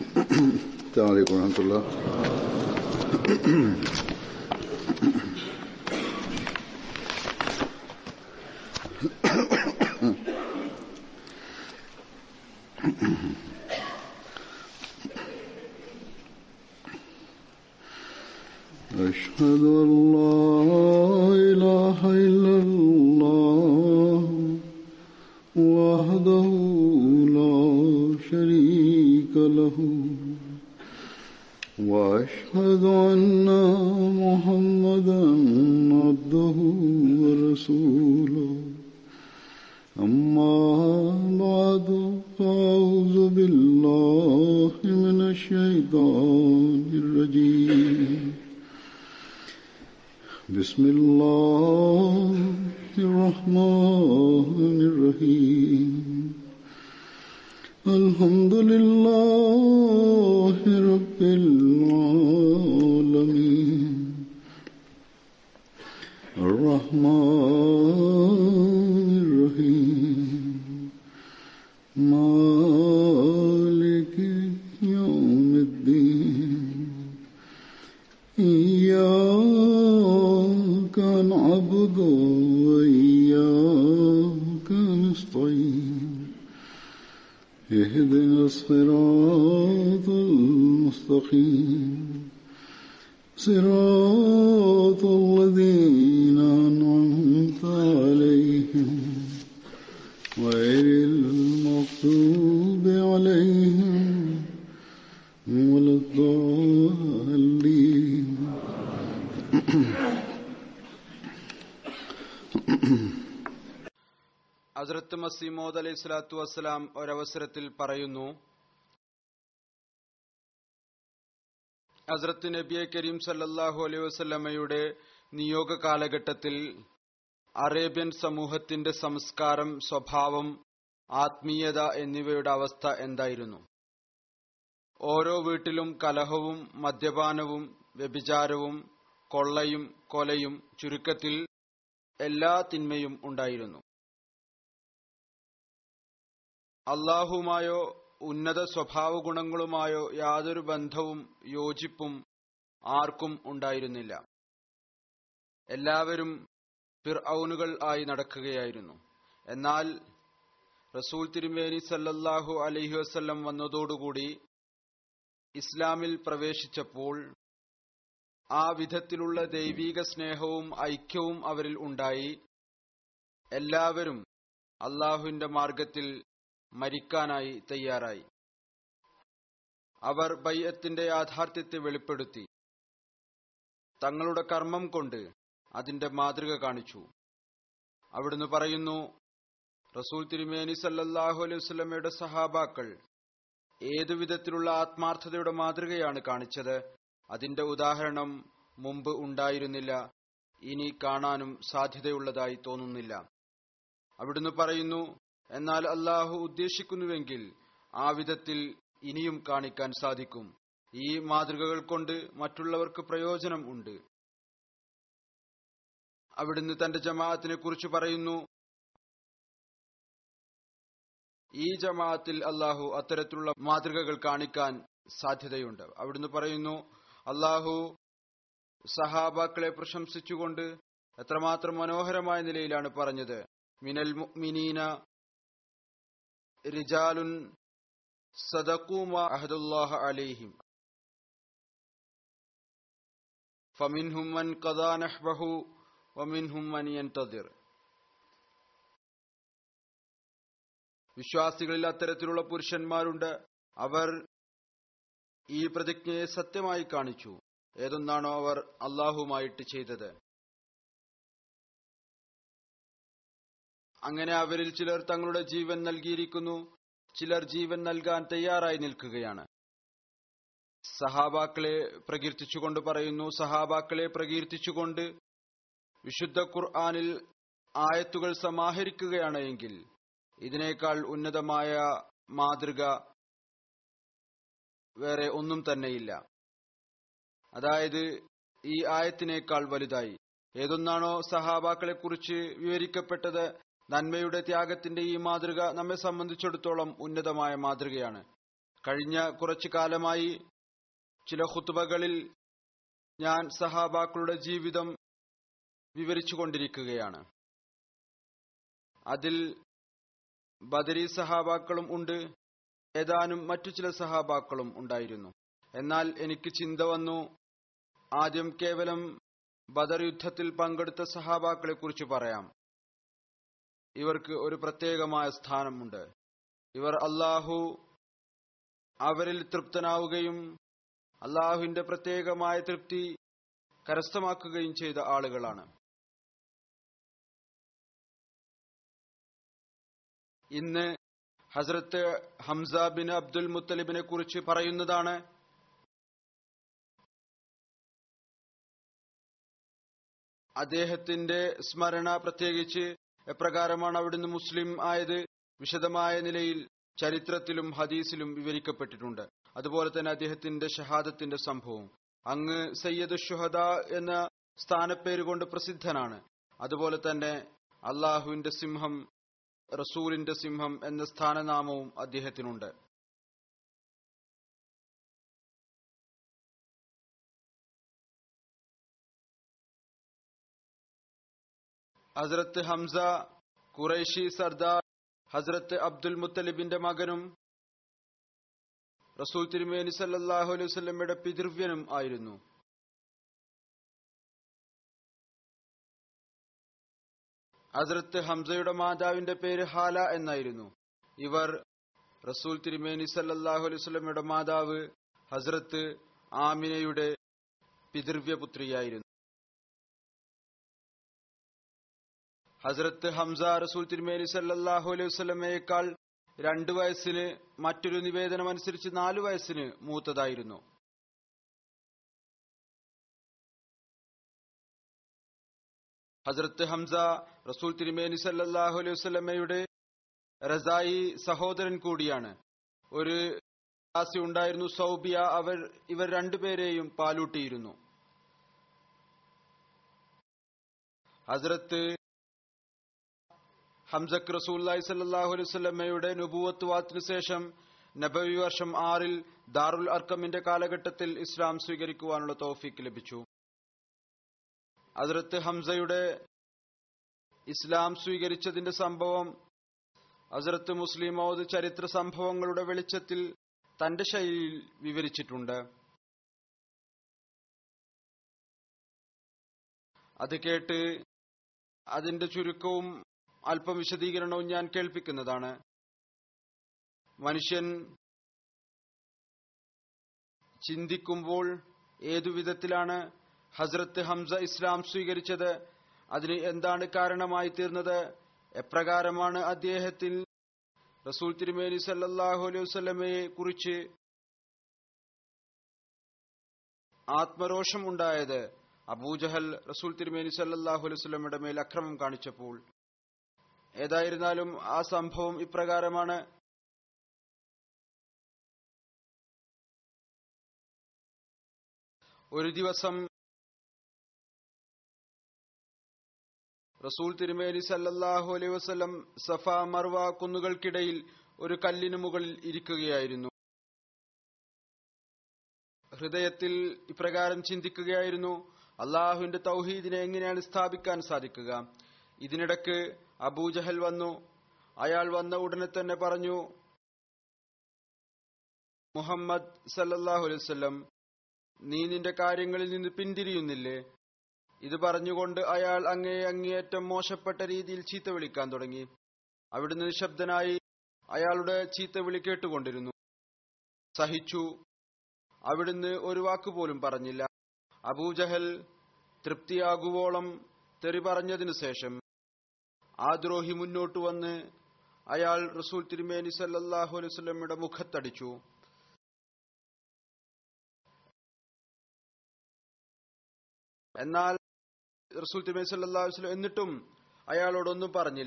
السلام عليكم ورحمة الله أشهد أن لا إله إلا الله وحده لا شريك له وأشهد أن محمدا عبده ورسوله أما بعد فأعوذ بالله من الشيطان الرجيم بسم الله الرحمن الرحيم الحمد لله رب العالمين الرحمن الرحيم مالك يوم الدين إياك نعبد وإياك نستعين اهدنا الصراط المستقيم صراط الذين أنعمت عليهم غير المغضوب عليهم ولا الضالين ഹസ്രത്ത് മസീമോദ് അലൈഹി സ്വലാത്തു വസ്സലാം ഒരവസരത്തിൽ പറയുന്നു ഹസ്രത്ത് നബിയെ കരീം സല്ലല്ലാഹു അലൈഹി വസല്ലമയുടെ നിയോഗ കാലഘട്ടത്തിൽ അറേബ്യൻ സമൂഹത്തിന്റെ സംസ്കാരം സ്വഭാവം ആത്മീയത എന്നിവയുടെ അവസ്ഥ എന്തായിരുന്നു ഓരോ വീട്ടിലും കലഹവും മദ്യപാനവും വ്യഭിചാരവും കൊള്ളയും കൊലയും ചുരുക്കത്തിൽ എല്ലാ തിന്മയും ഉണ്ടായിരുന്നു അള്ളാഹുമായോ ഉന്നത സ്വഭാവ ഗുണങ്ങളുമായോ യാതൊരു ബന്ധവും യോജിപ്പും ആർക്കും ഉണ്ടായിരുന്നില്ല എല്ലാവരും ഫിർഔനുകൾ ആയി നടക്കുകയായിരുന്നു എന്നാൽ റസൂൽ തിരുമേനി സല്ലല്ലാഹു അലൈഹി വസല്ലം വന്നതോടുകൂടി ഇസ്ലാമിൽ പ്രവേശിച്ചപ്പോൾ ആ വിധത്തിലുള്ള ദൈവീക സ്നേഹവും ഐക്യവും അവരിൽ ഉണ്ടായി എല്ലാവരും അള്ളാഹുവിന്റെ മാർഗത്തിൽ മരിക്കാനായി തയ്യാറായി അവർ ബയ്യത്തിന്റെ യാഥാർത്ഥ്യത്തെ വെളിപ്പെടുത്തി തങ്ങളുടെ കർമ്മം കൊണ്ട് അതിന്റെ മാതൃക കാണിച്ചു അവിടുന്ന് പറയുന്നു റസൂൽ തിരുമേനി സല്ലല്ലാഹു അലൈഹി വസല്ലമയുടെ സഹാബാക്കൾ ഏതു വിധത്തിലുള്ള ആത്മാർത്ഥതയുടെ മാതൃകയാണ് കാണിച്ചത് അതിന്റെ ഉദാഹരണം മുമ്പ് ഉണ്ടായിരുന്നില്ല ഇനി കാണാനും സാധ്യതയുള്ളതായി തോന്നുന്നില്ല അവിടുന്ന് പറയുന്നു എന്നാൽ അള്ളാഹു ഉദ്ദേശിക്കുന്നുവെങ്കിൽ ആ വിധത്തിൽ ഇനിയും കാണിക്കാൻ സാധിക്കും ഈ മാതൃകകൾ കൊണ്ട് മറ്റുള്ളവർക്ക് പ്രയോജനം ഉണ്ട് അവിടുന്ന് തന്റെ ജമാഅത്തിനെ കുറിച്ച് പറയുന്നു ഈ ജമാഅത്തിൽ അള്ളാഹു അത്തരത്തിലുള്ള മാതൃകകൾ കാണിക്കാൻ സാധ്യതയുണ്ട് അവിടുന്ന് പറയുന്നു അള്ളാഹു സഹാബാക്കളെ പ്രശംസിച്ചുകൊണ്ട് എത്രമാത്രം മനോഹരമായ നിലയിലാണ് പറഞ്ഞത് മിനൽ മുഅ്മിനീന റിജാലുൻ സദഖൂമ അഹദുല്ലാഹ അലൈഹിം ഫമിൻഹും മൻ ഖദാ നഹ്ബഹു വമിൻഹും മൻ യൻതദിർ വിശ്വാസികളിൽ അത്തരത്തിലുള്ള പുരുഷന്മാരുണ്ട് അവർ ഈ പ്രതിജ്ഞയെ സത്യമായി കാണിച്ചു ഏതൊന്നാണോ അവർ അള്ളാഹുമായിട്ട് ചെയ്തത് അങ്ങനെ അവരിൽ ചിലർ തങ്ങളുടെ ജീവൻ നൽകിയിരിക്കുന്നു ചിലർ ജീവൻ നൽകാൻ തയ്യാറായി നിൽക്കുകയാണ് സഹാബാക്കളെ പ്രകീർത്തിച്ചുകൊണ്ട് പറയുന്നു സഹാബാക്കളെ പ്രകീർത്തിച്ചുകൊണ്ട് വിശുദ്ധ ഖുർആാനിൽ ആയത്തുകൾ സമാഹരിക്കുകയാണ് എങ്കിൽ ഇതിനേക്കാൾ ഉന്നതമായ മാതൃക വേറെ ഒന്നും തന്നെയില്ല അതായത് ഈ ആയത്തിനേക്കാൾ വലുതായി ഏതൊന്നാണോ സഹാബാക്കളെ കുറിച്ച് വിവരിക്കപ്പെട്ടത് നന്മയുടെ ത്യാഗത്തിന്റെ ഈ മാതൃക നമ്മെ സംബന്ധിച്ചിടത്തോളം ഉന്നതമായ മാതൃകയാണ് കഴിഞ്ഞ കുറച്ചു കാലമായി ചില ഖുത്തുബകളിൽ ഞാൻ സഹാബാക്കളുടെ ജീവിതം വിവരിച്ചുകൊണ്ടിരിക്കുകയാണ് അതിൽ ബദരി സഹാബാക്കളും ഉണ്ട് ഏതാനും മറ്റു ചില സഹാബാക്കളും ഉണ്ടായിരുന്നു എന്നാൽ എനിക്ക് ചിന്ത വന്നു ആദ്യം കേവലം ബദർ യുദ്ധത്തിൽ പങ്കെടുത്ത സഹാബാക്കളെ കുറിച്ച് പറയാം ഇവർക്ക് ഒരു പ്രത്യേകമായ സ്ഥാനമുണ്ട് ഇവർ അള്ളാഹു അവരിൽ തൃപ്തനാവുകയും അള്ളാഹുവിന്റെ പ്രത്യേകമായ തൃപ്തി കരസ്ഥമാക്കുകയും ചെയ്ത ആളുകളാണ് ഇന്ന് ഹസ്രത്ത് ഹംസ ബിൻ അബ്ദുൽ മുത്തലിബിനെ കുറിച്ച് പറയുന്നതാണ് അദ്ദേഹത്തിന്റെ സ്മരണ പ്രത്യേകിച്ച് എപ്രകാരമാണ് അവിടുന്ന് മുസ്ലിം ആയത് വിശദമായ നിലയിൽ ചരിത്രത്തിലും ഹദീസിലും വിവരിക്കപ്പെട്ടിട്ടുണ്ട് അതുപോലെ തന്നെ അദ്ദേഹത്തിന്റെ ഷഹാദത്തിന്റെ സംഭവം അങ്ങ് സയ്യദ് ഷുഹദ എന്ന സ്ഥാനപ്പേര് കൊണ്ട് പ്രസിദ്ധനാണ് അതുപോലെ തന്നെ അള്ളാഹുവിന്റെ സിംഹം റസൂലിന്റെ സിംഹം എന്ന സ്ഥാനനാമവും അദ്ദേഹത്തിനുണ്ട് ഹസ്രത്ത് ഹംസ ഖുറൈഷി സർദാർ ഹസ്രത്ത് അബ്ദുൽ മുത്തലിബിന്റെ മകനും റസൂൽ തിരുമേനി സല്ലാഹു അലൈഹി വസ്ലമയുടെ പിതൃവ്യനും ആയിരുന്നു ഹസ്രത്ത് ഹംസയുടെ മാതാവിന്റെ പേര് ഹാല എന്നായിരുന്നു ഇവർ റസൂൽ തിരുമേനി സല്ലാഹു അലൈഹി വസ്ലമയുടെ മാതാവ് ഹസ്രത്ത് ആമിനയുടെ പിതൃവ്യപുത്രിയായിരുന്നു ഹസ്രത്ത് ഹംസ റസൂൽ തിരുമേനി സല്ലാഹു അലൈഹി വസ്ലമയേക്കാൾ രണ്ടു വയസ്സിന് മറ്റൊരു നിവേദനം അനുസരിച്ച് നാലു വയസ്സിന് മൂത്തതായിരുന്നു ഹസ്രത്ത് ഹംസ റസൂൽ തിരുമേനി സല്ലാഹു അലൈഹി വസ്ലമയുടെ റസായി സഹോദരൻ കൂടിയാണ് ഒരു ദാസി ഉണ്ടായിരുന്നു സൗബിയ അവർ ഇവർ രണ്ടുപേരെയും പാലൂട്ടിയിരുന്നു ഹസ്രത്ത് ഹംസക് റസൂല്ലായി സല്ലാഹു അലൈഹി സ്വലമയുടെ നുബുവത്ത് വാത്തിനു ശേഷം നബവി വർഷം ആറിൽ ദാറുൽ അർക്കമിന്റെ കാലഘട്ടത്തിൽ ഇസ്ലാം സ്വീകരിക്കുവാനുള്ള തോഫീക്ക് ലഭിച്ചു ഹസ്രത്ത് ഹംസയുടെ ഇസ്ലാം സ്വീകരിച്ചതിന്റെ സംഭവം ഹസ്രത്ത് മുസ്ലിം മൗദ് ചരിത്ര സംഭവങ്ങളുടെ വെളിച്ചത്തിൽ തന്റെ ശൈലിയിൽ വിവരിച്ചിട്ടുണ്ട് അത് കേട്ട് അതിന്റെ ചുരുക്കവും അല്പം വിശദീകരണവും ഞാൻ കേൾപ്പിക്കുന്നതാണ് മനുഷ്യൻ ചിന്തിക്കുമ്പോൾ ഏതു വിധത്തിലാണ് ഹസ്രത്ത് ഹംസ ഇസ്ലാം സ്വീകരിച്ചത് അതിന് എന്താണ് കാരണമായി തീർന്നത് എപ്രകാരമാണ് അദ്ദേഹത്തിൽ റസൂൽ തിരുമേനി സല്ലാഹു അലൈഹി വസ്ലമയെ കുറിച്ച് ആത്മരോഷം ഉണ്ടായത് അബൂജഹൽ റസൂൽ തിരുമേനി സല്ലാഹു അലൈഹി വസ്ലമയുടെ മേൽ അക്രമം കാണിച്ചപ്പോൾ ഏതായിരുന്നാലും ആ സംഭവം ഇപ്രകാരമാണ് ഒരു ദിവസം റസൂൽ തിരുമേനി സല്ലല്ലാഹു അലൈഹി വസല്ലം സഫ മർവ കുന്നുകൾക്കിടയിൽ ഒരു കല്ലിനു മുകളിൽ ഇരിക്കുകയായിരുന്നു ഹൃദയത്തിൽ ഇപ്രകാരം ചിന്തിക്കുകയായിരുന്നു അള്ളാഹുവിന്റെ തൗഹീദിനെ എങ്ങനെയാണ് സ്ഥാപിക്കാൻ സാധിക്കുക ഇതിനിടക്ക് അബൂജഹൽ വന്നു അയാൾ വന്ന ഉടനെ തന്നെ പറഞ്ഞു മുഹമ്മദ് സല്ലല്ലാഹു അലൈഹി വസല്ലം നീ നിന്റെ കാര്യങ്ങളിൽ നിന്ന് പിന്തിരിയുന്നില്ലേ ഇത് പറഞ്ഞുകൊണ്ട് അയാൾ അങ്ങേ അങ്ങേയറ്റം മോശപ്പെട്ട രീതിയിൽ ചീത്ത വിളിക്കാൻ തുടങ്ങി അവിടുന്ന് നിശബ്ദനായി അയാളുടെ ചീത്ത വിളി കേട്ടുകൊണ്ടിരുന്നു സഹിച്ചു അവിടുന്ന് ഒരു വാക്കുപോലും പറഞ്ഞില്ല അബൂജഹൽ തൃപ്തിയാകുവോളം തെറി പറഞ്ഞതിനു ശേഷം ആ ദ്രോഹി മുന്നോട്ട് വന്ന് അയാൾ റസൂൽ തിരുമേനി സല്ലല്ലാഹു അലൈഹി വസല്ലമയുടെ മുഖത്തടിച്ചു എന്നാൽ റസൂൽ തിരുമേനി സല്ലല്ലാഹു അലൈഹി വസല്ലം എന്നിട്ടും അയാളോടൊന്നും പറഞ്ഞില്ല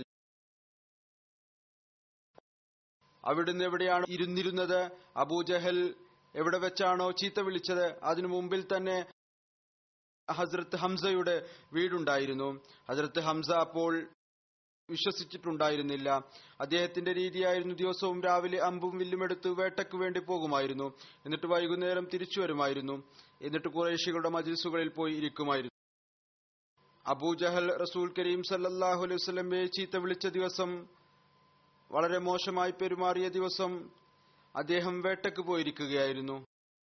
അവിടുന്ന് എവിടെയാണ് ഇരുന്നിരുന്നത് അബൂജഹൽ എവിടെ വെച്ചാണോ ചീത്ത വിളിച്ചത് അതിനു മുമ്പിൽ തന്നെ ഹസ്രത്ത് ഹംസയുടെ വീടുണ്ടായിരുന്നു ഹസ്രത്ത് ഹംസ അപ്പോൾ വിശ്വസിച്ചിട്ടുണ്ടായിരുന്നില്ല അദ്ദേഹത്തിന്റെ രീതിയായിരുന്നു ദിവസവും രാവിലെ അമ്പും വില്ലുമെടുത്ത് വേട്ടയ്ക്ക് വേണ്ടി പോകുമായിരുന്നു എന്നിട്ട് വൈകുന്നേരം തിരിച്ചു വരുമായിരുന്നു എന്നിട്ട് കുറേശികളുടെ മജിൽസുകളിൽ പോയി ഇരിക്കുമായിരുന്നു അബൂജഹൽ റസൂൽ കരീം സല്ലാഹു അലൈഹി വസ്ലമയെ ചീത്ത വിളിച്ച ദിവസം വളരെ മോശമായി പെരുമാറിയ ദിവസം അദ്ദേഹം വേട്ടയ്ക്ക് പോയിരിക്കുകയായിരുന്നു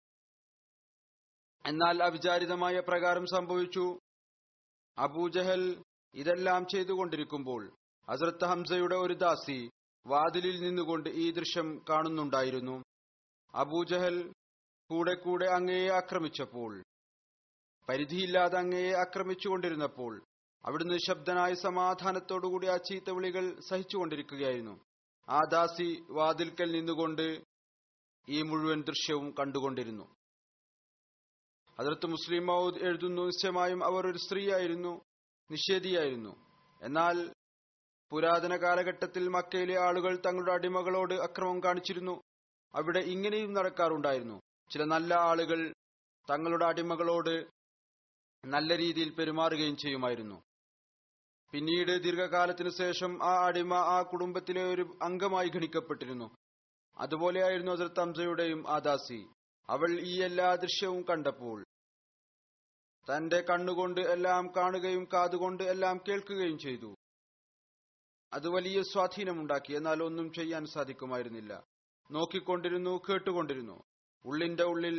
എന്നാൽ അവിചാരിതമായ പ്രകാരം സംഭവിച്ചു അബൂജഹൽ ഇതെല്ലാം ചെയ്തുകൊണ്ടിരിക്കുമ്പോൾ ഹസ്രത്ത് ഹംസയുടെ ഒരു ദാസി വാതിലിൽ നിന്നുകൊണ്ട് ഈ ദൃശ്യം കാണുന്നുണ്ടായിരുന്നു അബൂജഹൽ കൂടെ കൂടെ അങ്ങയെ ആക്രമിച്ചപ്പോൾ പരിധിയില്ലാതെ അങ്ങയെ ആക്രമിച്ചുകൊണ്ടിരുന്നപ്പോൾ അവിടുന്ന് ശബ്ദനായ സമാധാനത്തോടുകൂടി ആ ചീത്ത വിളികൾ സഹിച്ചുകൊണ്ടിരിക്കുകയായിരുന്നു ആ ദാസി വാതിൽക്കൽ നിന്നുകൊണ്ട് ഈ മുഴുവൻ ദൃശ്യവും കണ്ടുകൊണ്ടിരുന്നു അതിർത്ത് മുസ്ലിം മൗദ് എഴുതുന്നു നിശ്ചയമായും അവർ ഒരു സ്ത്രീയായിരുന്നു നിഷേധിയായിരുന്നു എന്നാൽ പുരാതന കാലഘട്ടത്തിൽ മക്കയിലെ ആളുകൾ തങ്ങളുടെ അടിമകളോട് അക്രമം കാണിച്ചിരുന്നു അവിടെ ഇങ്ങനെയും നടക്കാറുണ്ടായിരുന്നു ചില നല്ല ആളുകൾ തങ്ങളുടെ അടിമകളോട് നല്ല രീതിയിൽ പെരുമാറുകയും ചെയ്യുമായിരുന്നു പിന്നീട് ദീർഘകാലത്തിനു ശേഷം ആ അടിമ ആ കുടുംബത്തിലെ ഒരു അംഗമായി ഗണിക്കപ്പെട്ടിരുന്നു അതുപോലെയായിരുന്നു ഹസരത്ത് ഹംസയുടെയും ആ ദാസി അവൾ ഈ എല്ലാ ദൃശ്യവും കണ്ടപ്പോൾ തന്റെ കണ്ണുകൊണ്ട് എല്ലാം കാണുകയും കാതുകൊണ്ട് എല്ലാം കേൾക്കുകയും ചെയ്തു അത് വലിയ സ്വാധീനമുണ്ടാക്കി എന്നാൽ ഒന്നും ചെയ്യാൻ സാധിക്കുമായിരുന്നില്ല നോക്കിക്കൊണ്ടിരുന്നു കേട്ടുകൊണ്ടിരുന്നു ഉള്ളിന്റെ ഉള്ളിൽ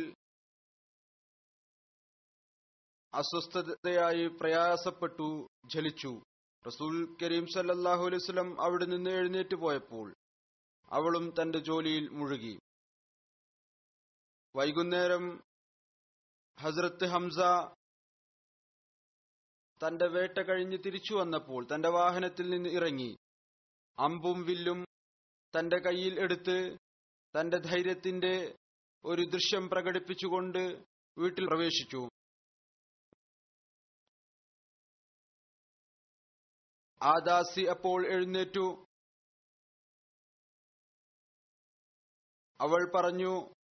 അസ്വസ്ഥതയായി പ്രയാസപ്പെട്ടു ജലിച്ചു റസൂൽ കരീം സല്ലാഹു അലൈവലം അവിടെ നിന്ന് എഴുന്നേറ്റ് പോയപ്പോൾ അവളും തന്റെ ജോലിയിൽ മുഴുകി വൈകുന്നേരം ഹസ്രത്ത് ഹംസ തന്റെ വേട്ട കഴിഞ്ഞ് തിരിച്ചു വന്നപ്പോൾ തന്റെ വാഹനത്തിൽ നിന്ന് ഇറങ്ങി അമ്പും വില്ലും തന്റെ കയ്യിൽ എടുത്ത് തന്റെ ധൈര്യത്തിന്റെ ഒരു ദൃശ്യം പ്രകടിപ്പിച്ചുകൊണ്ട് വീട്ടിൽ പ്രവേശിച്ചു ആ ദാസി അപ്പോൾ എഴുന്നേറ്റു അവൾ പറഞ്ഞു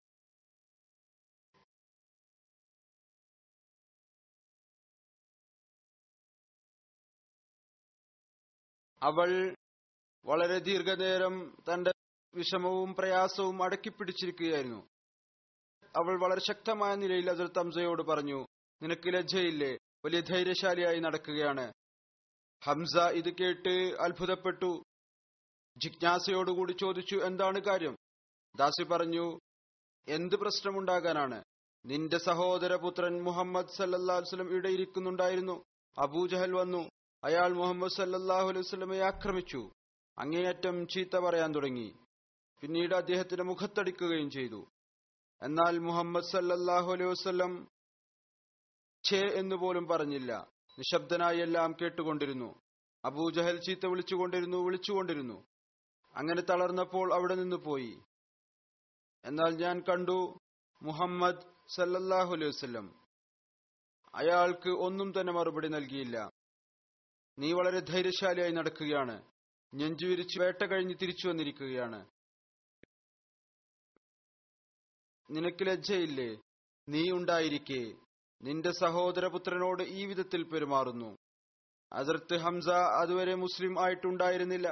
അവൾ വളരെ ദീർഘനേരം തന്റെ വിഷമവും പ്രയാസവും അടക്കിപ്പിടിച്ചിരിക്കുകയായിരുന്നു അവൾ വളരെ ശക്തമായ നിലയിൽ അതിൽ തംസയോട് പറഞ്ഞു നിനക്ക് ലജ്ജയില്ലേ വലിയ ധൈര്യശാലിയായി നടക്കുകയാണ് ഹംസ ഇത് കേട്ട് അത്ഭുതപ്പെട്ടു ജിജ്ഞാസയോടുകൂടി ചോദിച്ചു എന്താണ് കാര്യം ദാസി പറഞ്ഞു എന്ത് പ്രശ്നമുണ്ടാകാനാണ് നിന്റെ സഹോദരപുത്രൻ മുഹമ്മദ് സല്ലാസ്ലം ഇവിടെ ഇരിക്കുന്നുണ്ടായിരുന്നു അബൂജഹൽ വന്നു അയാൾ മുഹമ്മദ് സല്ലാഹു അലൈഹി വസ്ലമയെ ആക്രമിച്ചു അങ്ങേയറ്റം ചീത്ത പറയാൻ തുടങ്ങി പിന്നീട് അദ്ദേഹത്തിന്റെ മുഖത്തടിക്കുകയും ചെയ്തു എന്നാൽ മുഹമ്മദ് സല്ലാഹു അലൈഹി വസ്ലം ഛേ എന്ന് പോലും പറഞ്ഞില്ല നിശബ്ദനായി എല്ലാം കേട്ടുകൊണ്ടിരുന്നു അബൂജഹൽ ചീത്ത വിളിച്ചുകൊണ്ടിരുന്നു വിളിച്ചുകൊണ്ടിരുന്നു അങ്ങനെ തളർന്നപ്പോൾ അവിടെ നിന്ന് പോയി എന്നാൽ ഞാൻ കണ്ടു മുഹമ്മദ് സല്ലല്ലാഹു അലൈഹി വസല്ലം അയാൾക്ക് ഒന്നും തന്നെ മറുപടി നൽകിയില്ല നീ വളരെ ധൈര്യശാലിയായി നടക്കുകയാണ് നെഞ്ചുവിരിച്ച് വേട്ട കഴിഞ്ഞ് തിരിച്ചു വന്നിരിക്കുകയാണ് നിനക്ക് ലജ്ജയില്ലേ നീ ഉണ്ടായിരിക്കെ നിന്റെ സഹോദരപുത്രനോട് ഈ വിധത്തിൽ പെരുമാറുന്നു അതിർത്ത് ഹംസ അതുവരെ മുസ്ലിം ആയിട്ടുണ്ടായിരുന്നില്ല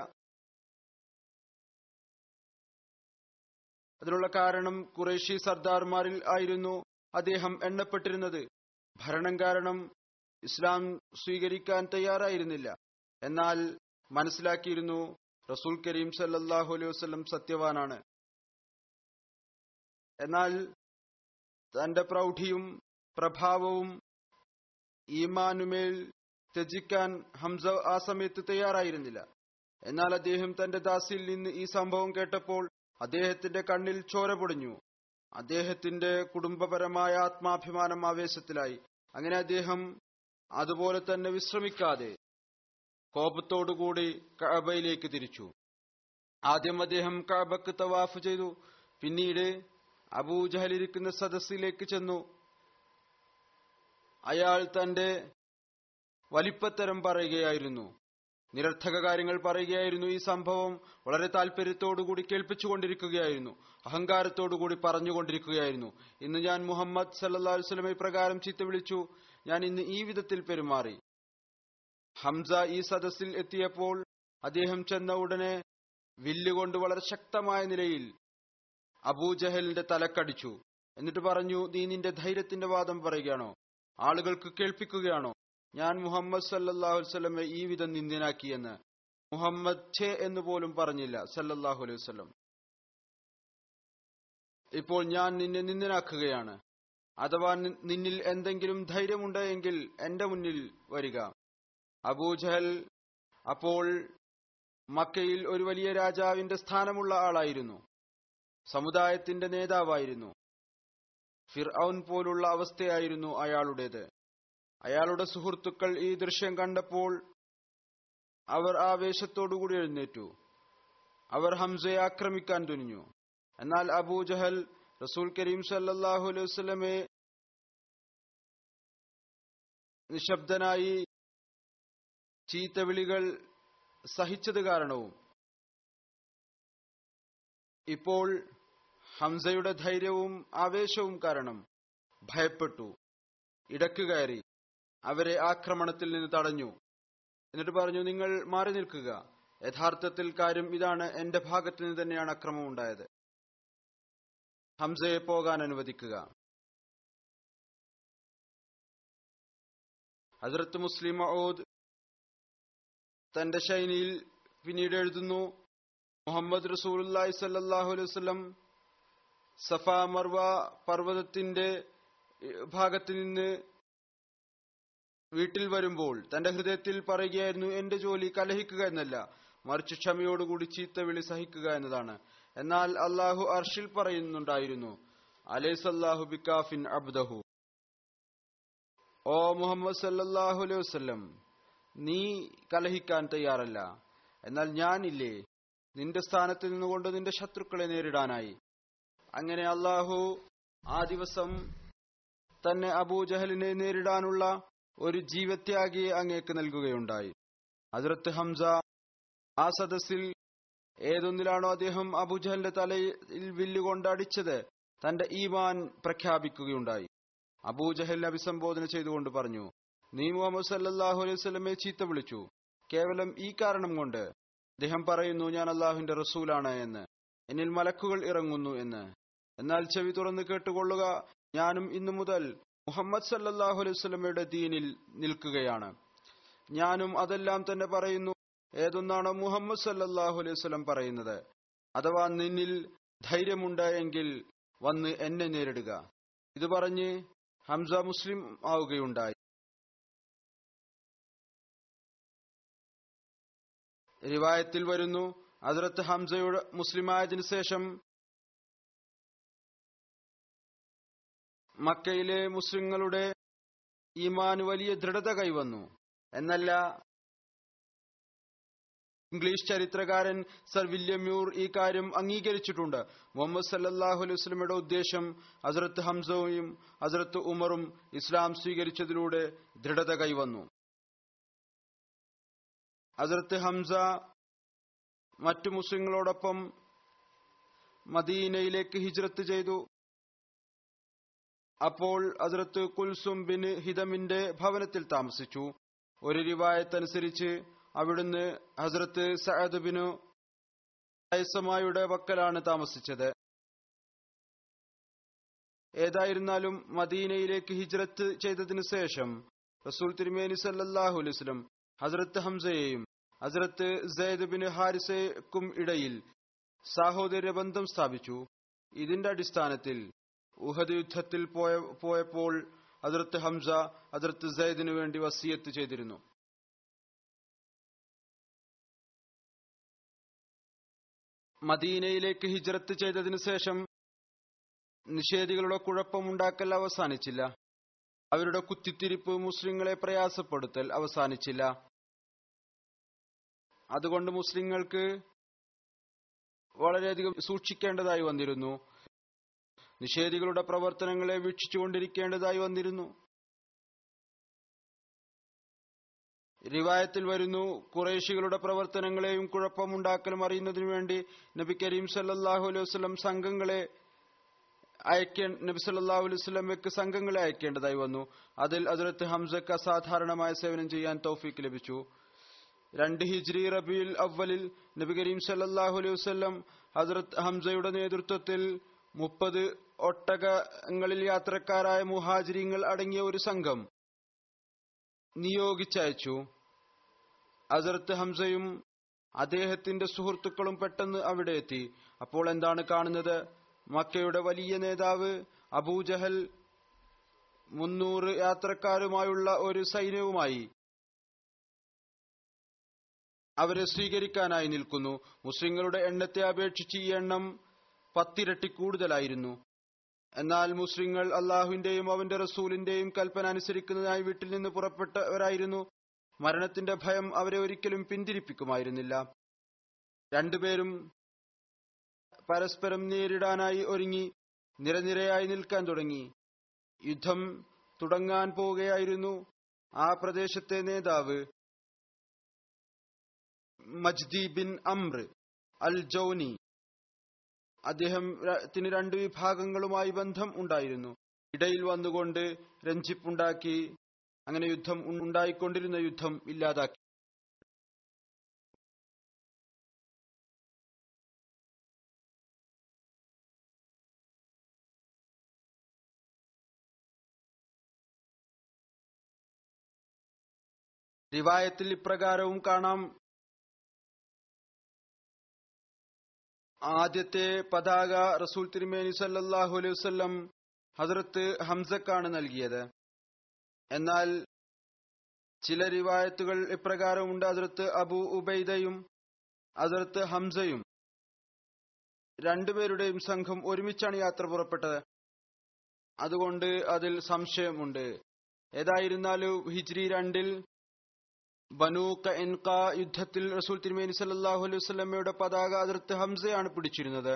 അതിനുള്ള കാരണം കുറേശി സർദാർമാരിൽ ആയിരുന്നു അദ്ദേഹം എണ്ണപ്പെട്ടിരുന്നത് ഭരണം കാരണം ഇസ്ലാം സ്വീകരിക്കാൻ തയ്യാറായിരുന്നില്ല എന്നാൽ മനസ്സിലാക്കിയിരുന്നു റസൂൽ കരീം സല്ലാഹു അലൈഹി വസ്ലം സത്യവാനാണ് എന്നാൽ തന്റെ പ്രൗഢിയും പ്രഭാവവും ഈമാനുമേൽ ത്യജിക്കാൻ ഹംസ ആ സമയത്ത് തയ്യാറായിരുന്നില്ല എന്നാൽ അദ്ദേഹം തന്റെ ദാസിയിൽ നിന്ന് ഈ സംഭവം കേട്ടപ്പോൾ അദ്ദേഹത്തിന്റെ കണ്ണിൽ ചോര പൊടിഞ്ഞു അദ്ദേഹത്തിന്റെ കുടുംബപരമായ ആത്മാഭിമാനം ആവേശത്തിലായി അങ്ങനെ അദ്ദേഹം അതുപോലെ തന്നെ വിശ്രമിക്കാതെ കോപത്തോടുകൂടി കഅബയിലേക്ക് തിരിച്ചു ആദ്യം അദ്ദേഹം കഅബക്ക് തവാഫ് ചെയ്തു പിന്നീട് അബൂജഹൽ ഇരിക്കുന്ന സദസ്സിലേക്ക് ചെന്നു അയാൾ തന്റെ വലിപ്പത്തരം പറയുകയായിരുന്നു നിരർത്ഥക കാര്യങ്ങൾ പറയുകയായിരുന്നു ഈ സംഭവം വളരെ താല്പര്യത്തോടുകൂടി കേൾപ്പിച്ചുകൊണ്ടിരിക്കുകയായിരുന്നു അഹങ്കാരത്തോടുകൂടി പറഞ്ഞുകൊണ്ടിരിക്കുകയായിരുന്നു ഇന്ന് ഞാൻ മുഹമ്മദ് സല്ലാ വസ്ലമെ പ്രകാരം ചീത്ത വിളിച്ചു ഞാൻ ഇന്ന് ഈ വിധത്തിൽ പെരുമാറി ഹംസ ഈ സദസ്സിൽ എത്തിയപ്പോൾ അദ്ദേഹം ചെന്ന ഉടനെ വില്ലുകൊണ്ട് വളരെ ശക്തമായ നിലയിൽ അബൂജഹലിന്റെ തലക്കടിച്ചു എന്നിട്ട് പറഞ്ഞു നീ നിന്റെ ധൈര്യത്തിന്റെ വാദം പറയുകയാണോ ആളുകൾക്ക് കേൾപ്പിക്കുകയാണോ ഞാൻ മുഹമ്മദ് സല്ലാഹു വസ്ലമെ ഈ വിധം നിന്ദനാക്കിയെന്ന് മുഹമ്മദ് ഛേ എന്ന് പോലും പറഞ്ഞില്ല സല്ലല്ലാഹു അലൈഹി വസ്ലം ഇപ്പോൾ ഞാൻ നിന്നെ നിന്ദനാക്കുകയാണ് അഥവാ നി- നിന്നിൽ എന്തെങ്കിലും ധൈര്യമുണ്ട് എങ്കിൽ എന്റെ മുന്നിൽ വരിക അബൂജഹൽ അപ്പോൾ മക്കയിൽ ഒരു വലിയ രാജാവിന്റെ സ്ഥാനമുള്ള ആളായിരുന്നു സമുദായത്തിന്റെ നേതാവായിരുന്നു ഫിർഔൻ പോലുള്ള അവസ്ഥയായിരുന്നു അയാളുടേത് അയാളുടെ സുഹൃത്തുക്കൾ ഈ ദൃശ്യം കണ്ടപ്പോൾ അവർ ആവേശത്തോടുകൂടി എഴുന്നേറ്റു അവർ ഹംസയെ ആക്രമിക്കാൻ തുനിഞ്ഞു എന്നാൽ അബൂജഹൽ റസൂൽ കരീം സല്ലല്ലാഹു അലൈഹി വസല്ലമയെ നിശബ്ദനായി ചീത്തവിളികൾ സഹിച്ചത് കാരണവും ഇപ്പോൾ ഹംസയുടെ ധൈര്യവും ആവേശവും കാരണം ഭയപ്പെട്ടു ഇടക്ക് കയറി അവരെ ആക്രമണത്തിൽ നിന്ന് തടഞ്ഞു എന്നിട്ട് പറഞ്ഞു നിങ്ങൾ മാറി നിൽക്കുക യഥാർത്ഥത്തിൽ കാര്യം ഇതാണ് എന്റെ ഭാഗത്ത് നിന്ന് തന്നെയാണ് അക്രമം ഉണ്ടായത് ഹംസയെ പോകാൻ അനുവദിക്കുക ഹസ്രത്ത് മുസ്ലിം മൗദ് തന്റെ ശൈലിയിൽ പിന്നീട് എഴുതുന്നു മുഹമ്മദ് റസൂലുള്ളാഹി സല്ലല്ലാഹു അലൈഹി വസല്ലം സഫ മർവ പർവ്വതത്തിന്റെ ഏഹ്, ഭാഗത്ത് നിന്ന് വീട്ടിൽ വരുമ്പോൾ തന്റെ ഹൃദയത്തിൽ പറയുകയായിരുന്നു എന്റെ ജോലി കലഹിക്കുക എന്നല്ല മറിച്ച് ക്ഷമയോടുകൂടി ചീത്ത വിളി സഹിക്കുക എന്നതാണ് എന്നാൽ അള്ളാഹു അർഷിൽ പറയുന്നുണ്ടായിരുന്നു അലൈസല്ലാഹു ബിക്കാഫിൻ അബ്ദഹു ഓ മുഹമ്മദ് സല്ലല്ലാഹു അലൈഹി വസല്ലം നീ കലഹിക്കാൻ തയ്യാറല്ല എന്നാൽ ഞാനില്ലേ നിന്റെ സ്ഥാനത്ത് നിന്നുകൊണ്ട് നിന്റെ ശത്രുക്കളെ നേരിടാനായി അങ്ങനെ അള്ളാഹു ആ ദിവസം തന്നെ അബൂജഹലിനെ നേരിടാനുള്ള ഒരു ജീവത്യാഗിയെ അങ്ങേക്ക് നൽകുകയുണ്ടായി ഹസ്രത്ത് ഹംസ ആ സദസ്സിൽ ഏതൊന്നിലാണോ അദ്ദേഹം അബൂജഹലിന്റെ തലയിൽ വില്ലുകൊണ്ട് അടിച്ചത് തന്റെ ഈമാൻ പ്രഖ്യാപിക്കുകയുണ്ടായി അബൂജഹലിനെ അഭിസംബോധന ചെയ്തുകൊണ്ട് പറഞ്ഞു നീ മുഹമ്മദ് സല്ലല്ലാഹു അലൈഹി വസല്ലമയെ ചീത്ത വിളിച്ചു കേവലം ഈ കാരണം കൊണ്ട് അദ്ദേഹം പറയുന്നു ഞാൻ അള്ളാഹുവിന്റെ റസൂലാണ് എന്ന് എന്നിൽ മലക്കുകൾ ഇറങ്ങുന്നു എന്ന് എന്നാൽ ചെവി തുറന്ന് കേട്ടുകൊള്ളുക ഞാനും ഇന്നു മുതൽ മുഹമ്മദ് സല്ലല്ലാഹു അലൈഹി വസല്ലമയുടെ ദീനിൽ നിൽക്കുകയാണ് ഞാനും അതെല്ലാം തന്നെ പറയുന്നു ഏതൊന്നാണോ മുഹമ്മദ് സല്ലല്ലാഹു അലൈഹി വസല്ലം പറയുന്നത് അഥവാ നിന്നിൽ ധൈര്യമുണ്ട് എങ്കിൽ വന്ന് എന്നെ നേരിടുക ഇത് പറഞ്ഞ് ഹംസ മുസ്ലിം ആവുകയുണ്ടായി റിവായത്തിൽ വരുന്നു ഹസ്രത്ത് ഹംസയുടെ മുസ്ലിമായതിനു ശേഷം മക്കയിലെ മുസ്ലിങ്ങളുടെ ഈമാൻ വലിയ ദൃഢത കൈവന്നു എന്നല്ല ഇംഗ്ലീഷ് ചരിത്രകാരൻ സർ വില്യം മ്യൂർ ഈ കാര്യം അംഗീകരിച്ചിട്ടുണ്ട് മുഹമ്മദ് സല്ലല്ലാഹു അലൈഹി വസല്ലമയുടെ ഉദ്ദേശം ഹസ്രത്ത് ഹംസയും ഹസ്രത്ത് ഉമറും ഇസ്ലാം സ്വീകരിച്ചതിലൂടെ ദൃഢത കൈവന്നു ഹസ്രത്ത് ഹംസ മറ്റു മുസ്ലിങ്ങളോടൊപ്പം മദീനയിലേക്ക് ഹിജ്രത്ത് ചെയ്തു അപ്പോൾ ഹസ്രത്ത് കുൽസും ബിൻ ഹിതമിന്റെ ഭവനത്തിൽ താമസിച്ചു ഒരു റിവായത്ത് അനുസരിച്ച് അവിടുന്ന് ഹസ്രത്ത് സഅദ് ബിനു ഐസമായുടെ പക്കലാണ് താമസിച്ചത് ഏതായിരുന്നാലും മദീനയിലേക്ക് ഹിജ്രത്ത് ചെയ്തതിനു ശേഷം റസൂൽ തിരുമേനി സല്ലല്ലാഹു അലൈഹി വസല്ലം ഹസ്രത്ത് ഹംസയെയും ഹസ്രത്ത് സെയ്ദ് ബിൻ ഹാരിസയ്ക്കും ഇടയിൽ സാഹോദര്യ ബന്ധം സ്ഥാപിച്ചു ഇതിന്റെ അടിസ്ഥാനത്തിൽ ഉഹദ് യുദ്ധത്തിൽ പോയ പോയപ്പോൾ ഹസ്രത്ത് ഹംസ ഹസ്രത്ത് സെയ്ദിനു വേണ്ടി വസിയത്ത് ചെയ്തിരുന്നു മദീനയിലേക്ക് ഹിജ്രത്ത് ചെയ്തതിനു ശേഷം നിഷേധികളുടെ കുഴപ്പമുണ്ടാക്കൽ അവസാനിച്ചില്ല അവരുടെ കുത്തിത്തിരിപ്പ് മുസ്ലിങ്ങളെ പ്രയാസപ്പെടുത്തൽ അവസാനിച്ചില്ല അതുകൊണ്ട് മുസ്ലിങ്ങൾക്ക് വളരെയധികം സൂക്ഷിക്കേണ്ടതായി വന്നിരുന്നു നിഷേധികളുടെ പ്രവർത്തനങ്ങളെ വീക്ഷിച്ചുകൊണ്ടിരിക്കേണ്ടതായി വന്നിരുന്നു റിവായത്തിൽ വരുന്നു കുറേശികളുടെ പ്രവർത്തനങ്ങളെയും കുഴപ്പമുണ്ടാക്കലും അറിയുന്നതിനു വേണ്ടി നബി കരീം സല്ലല്ലാഹു അലൈഹി വസല്ലം സംഘങ്ങളെ അയക്കേ നബി സല്ലല്ലാഹു അലൈഹി വസല്ലമയ്ക്ക് സംഘങ്ങളെ അയക്കേണ്ടതായി വന്നു അതിൽ അതിർത്ത് ഹംസക്ക് അസാധാരണമായ സേവനം ചെയ്യാൻ തൗഫീക്ക് ലഭിച്ചു രണ്ട് ഹിജ്രി റബിയുൽ അവലിൽ നബി കരീം സല്ലല്ലാഹു അലൈഹി വസല്ലം ഹസ്രത്ത് ഹംസയുടെ നേതൃത്വത്തിൽ മുപ്പത് ഒട്ടകങ്ങളിൽ യാത്രക്കാരായ മുഹാജിരിങ്ങൾ അടങ്ങിയ ഒരു സംഘം നിയോഗിച്ചയച്ചു ഹസരത്ത് ഹംസയും അദ്ദേഹത്തിന്റെ സുഹൃത്തുക്കളും പെട്ടെന്ന് അവിടെ എത്തി അപ്പോൾ എന്താണ് കാണുന്നത് മക്കയുടെ വലിയ നേതാവ് അബൂജഹൽ മുന്നൂറ് യാത്രക്കാരുമായുള്ള ഒരു സൈന്യവുമായി അവരെ സ്വീകരിക്കാനായി നിൽക്കുന്നു മുസ്ലിങ്ങളുടെ എണ്ണത്തെ അപേക്ഷിച്ച് ഈ എണ്ണം പത്തിരട്ടി കൂടുതലായിരുന്നു എന്നാൽ മുസ്ലിങ്ങൾ അള്ളാഹുവിന്റെയും അവന്റെ റസൂലിന്റെയും കൽപ്പന അനുസരിക്കുന്നതിനായി വീട്ടിൽ നിന്ന് പുറപ്പെട്ടവരായിരുന്നു മരണത്തിന്റെ ഭയം അവരെ ഒരിക്കലും പിന്തിരിപ്പിക്കുമായിരുന്നില്ല രണ്ടുപേരും പരസ്പരം നേരിടാനായി ഒരുങ്ങി നിരനിരയായി നിൽക്കാൻ തുടങ്ങി യുദ്ധം തുടങ്ങാൻ പോവുകയായിരുന്നു ആ പ്രദേശത്തെ നേതാവ് മജ്ദി ബിൻ അമ്ര അൽ ജൌനി അദ്ദേഹത്തിന് രണ്ട് വിഭാഗങ്ങളുമായി ബന്ധം ഉണ്ടായിരുന്നു ഇടയിൽ വന്നുകൊണ്ട് രഞ്ജിപ്പുണ്ടാക്കി അങ്ങനെ യുദ്ധം ഉണ്ടായിക്കൊണ്ടിരുന്ന യുദ്ധം ഇല്ലാതാക്കി റിവായത്തിൽ ഇപ്രകാരവും കാണാം ആദ്യത്തെ പതാക റസൂൽ തിരുമേനി സല്ലല്ലാഹു അലൈഹി വസല്ലം ഹസ്രത്ത് ഹംസക്കാണ് നൽകിയത് എന്നാൽ ചില റിവായത്തുകൾ ഇപ്രകാരമുണ്ട് ഹസ്രത്ത് അബു ഉബൈദയും ഹസ്രത്ത് ഹംസയും രണ്ടുപേരുടെയും സംഘം ഒരുമിച്ചാണ് യാത്ര പുറപ്പെട്ടത് അതുകൊണ്ട് അതിൽ സംശയമുണ്ട് ഏതായിരുന്നാലും ഹിജ്രി രണ്ടിൽ ബനു കൻക യുദ്ധത്തിൽ റസൂൽ തിരുമേനി സല്ലല്ലാഹു അലൈഹി വസല്ലമയുടെ പതാക അതിർത്ത് ഹംസയാണ് പിടിച്ചിരുന്നത്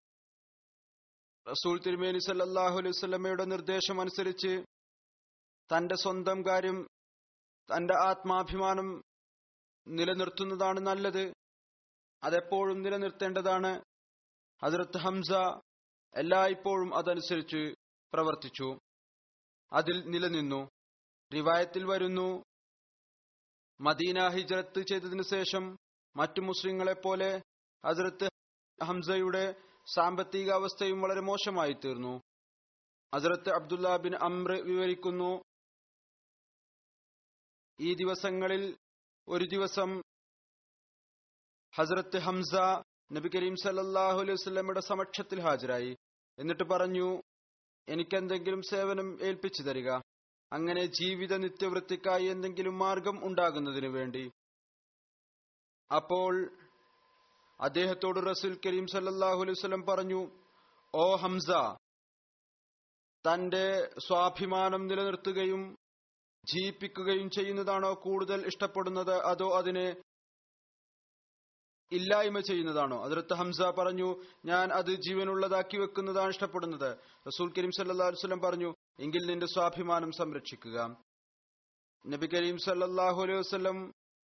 റസൂൽ തിരുമേനി സല്ലല്ലാഹു അലൈഹി വസല്ലമയുടെ നിർദ്ദേശം അനുസരിച്ച് തന്റെ സ്വന്തം കാര്യം തന്റെ ആത്മാഭിമാനം നിലനിർത്തുന്നതാണ് നല്ലത് അതെപ്പോഴും നിലനിർത്തേണ്ടതാണ് ഹസ്രത്ത് ഹംസ എല്ലായ്പ്പോഴും അതനുസരിച്ച് പ്രവർത്തിച്ചു അതിൽ നിലനിന്നു റിവായത്തിൽ വരുന്നു മദീന ഹിജ്രത്ത് ചെയ്തതിനു ശേഷം മറ്റു മുസ്ലിങ്ങളെ പോലെ ഹസ്രത്ത് ഹംസയുടെ സാമ്പത്തിക അവസ്ഥയും വളരെ മോശമായി തീർന്നു ഹസ്രത്ത് അബ്ദുല്ല ബിൻ അമ്ര വിവരിക്കുന്നു ഈ ദിവസങ്ങളിൽ ഒരു ദിവസം ഹസ്രത്ത് ഹംസ നബി കരീം സല്ലല്ലാഹു അലൈഹി വസല്ലമയുടെ സമക്ഷത്തിൽ ഹാജരായി എന്നിട്ട് പറഞ്ഞു എനിക്കെന്തെങ്കിലും സേവനം ഏൽപ്പിച്ചു തരിക അങ്ങനെ ജീവിത നിത്യവൃത്തിക്കായി എന്തെങ്കിലും മാർഗം ഉണ്ടാകുന്നതിനു വേണ്ടി അപ്പോൾ അദ്ദേഹത്തോട് റസൂൽ കരീം സല്ലല്ലാഹു അലൈഹി വസല്ലം പറഞ്ഞു ഓ ഹംസ തന്റെ സ്വാഭിമാനം നിലനിർത്തുകയും ജീവിപ്പിക്കുകയും ചെയ്യുന്നതാണോ കൂടുതൽ ഇഷ്ടപ്പെടുന്നത് അതോ അതിനെ ഇല്ലായ്മ ചെയ്യുന്നതാണോ അതിർത്ത് ഹംസ പറഞ്ഞു ഞാൻ അത് ജീവനുള്ളതാക്കി വെക്കുന്നതാണ് ഇഷ്ടപ്പെടുന്നത് റസൂൽ കരീം സല്ലല്ലാഹു അലൈഹി വസല്ലം പറഞ്ഞു എങ്കിൽ നിന്റെ സ്വാഭിമാനം സംരക്ഷിക്കുക നബി കരീം സല്ലല്ലാഹു അലൈഹി വസല്ലം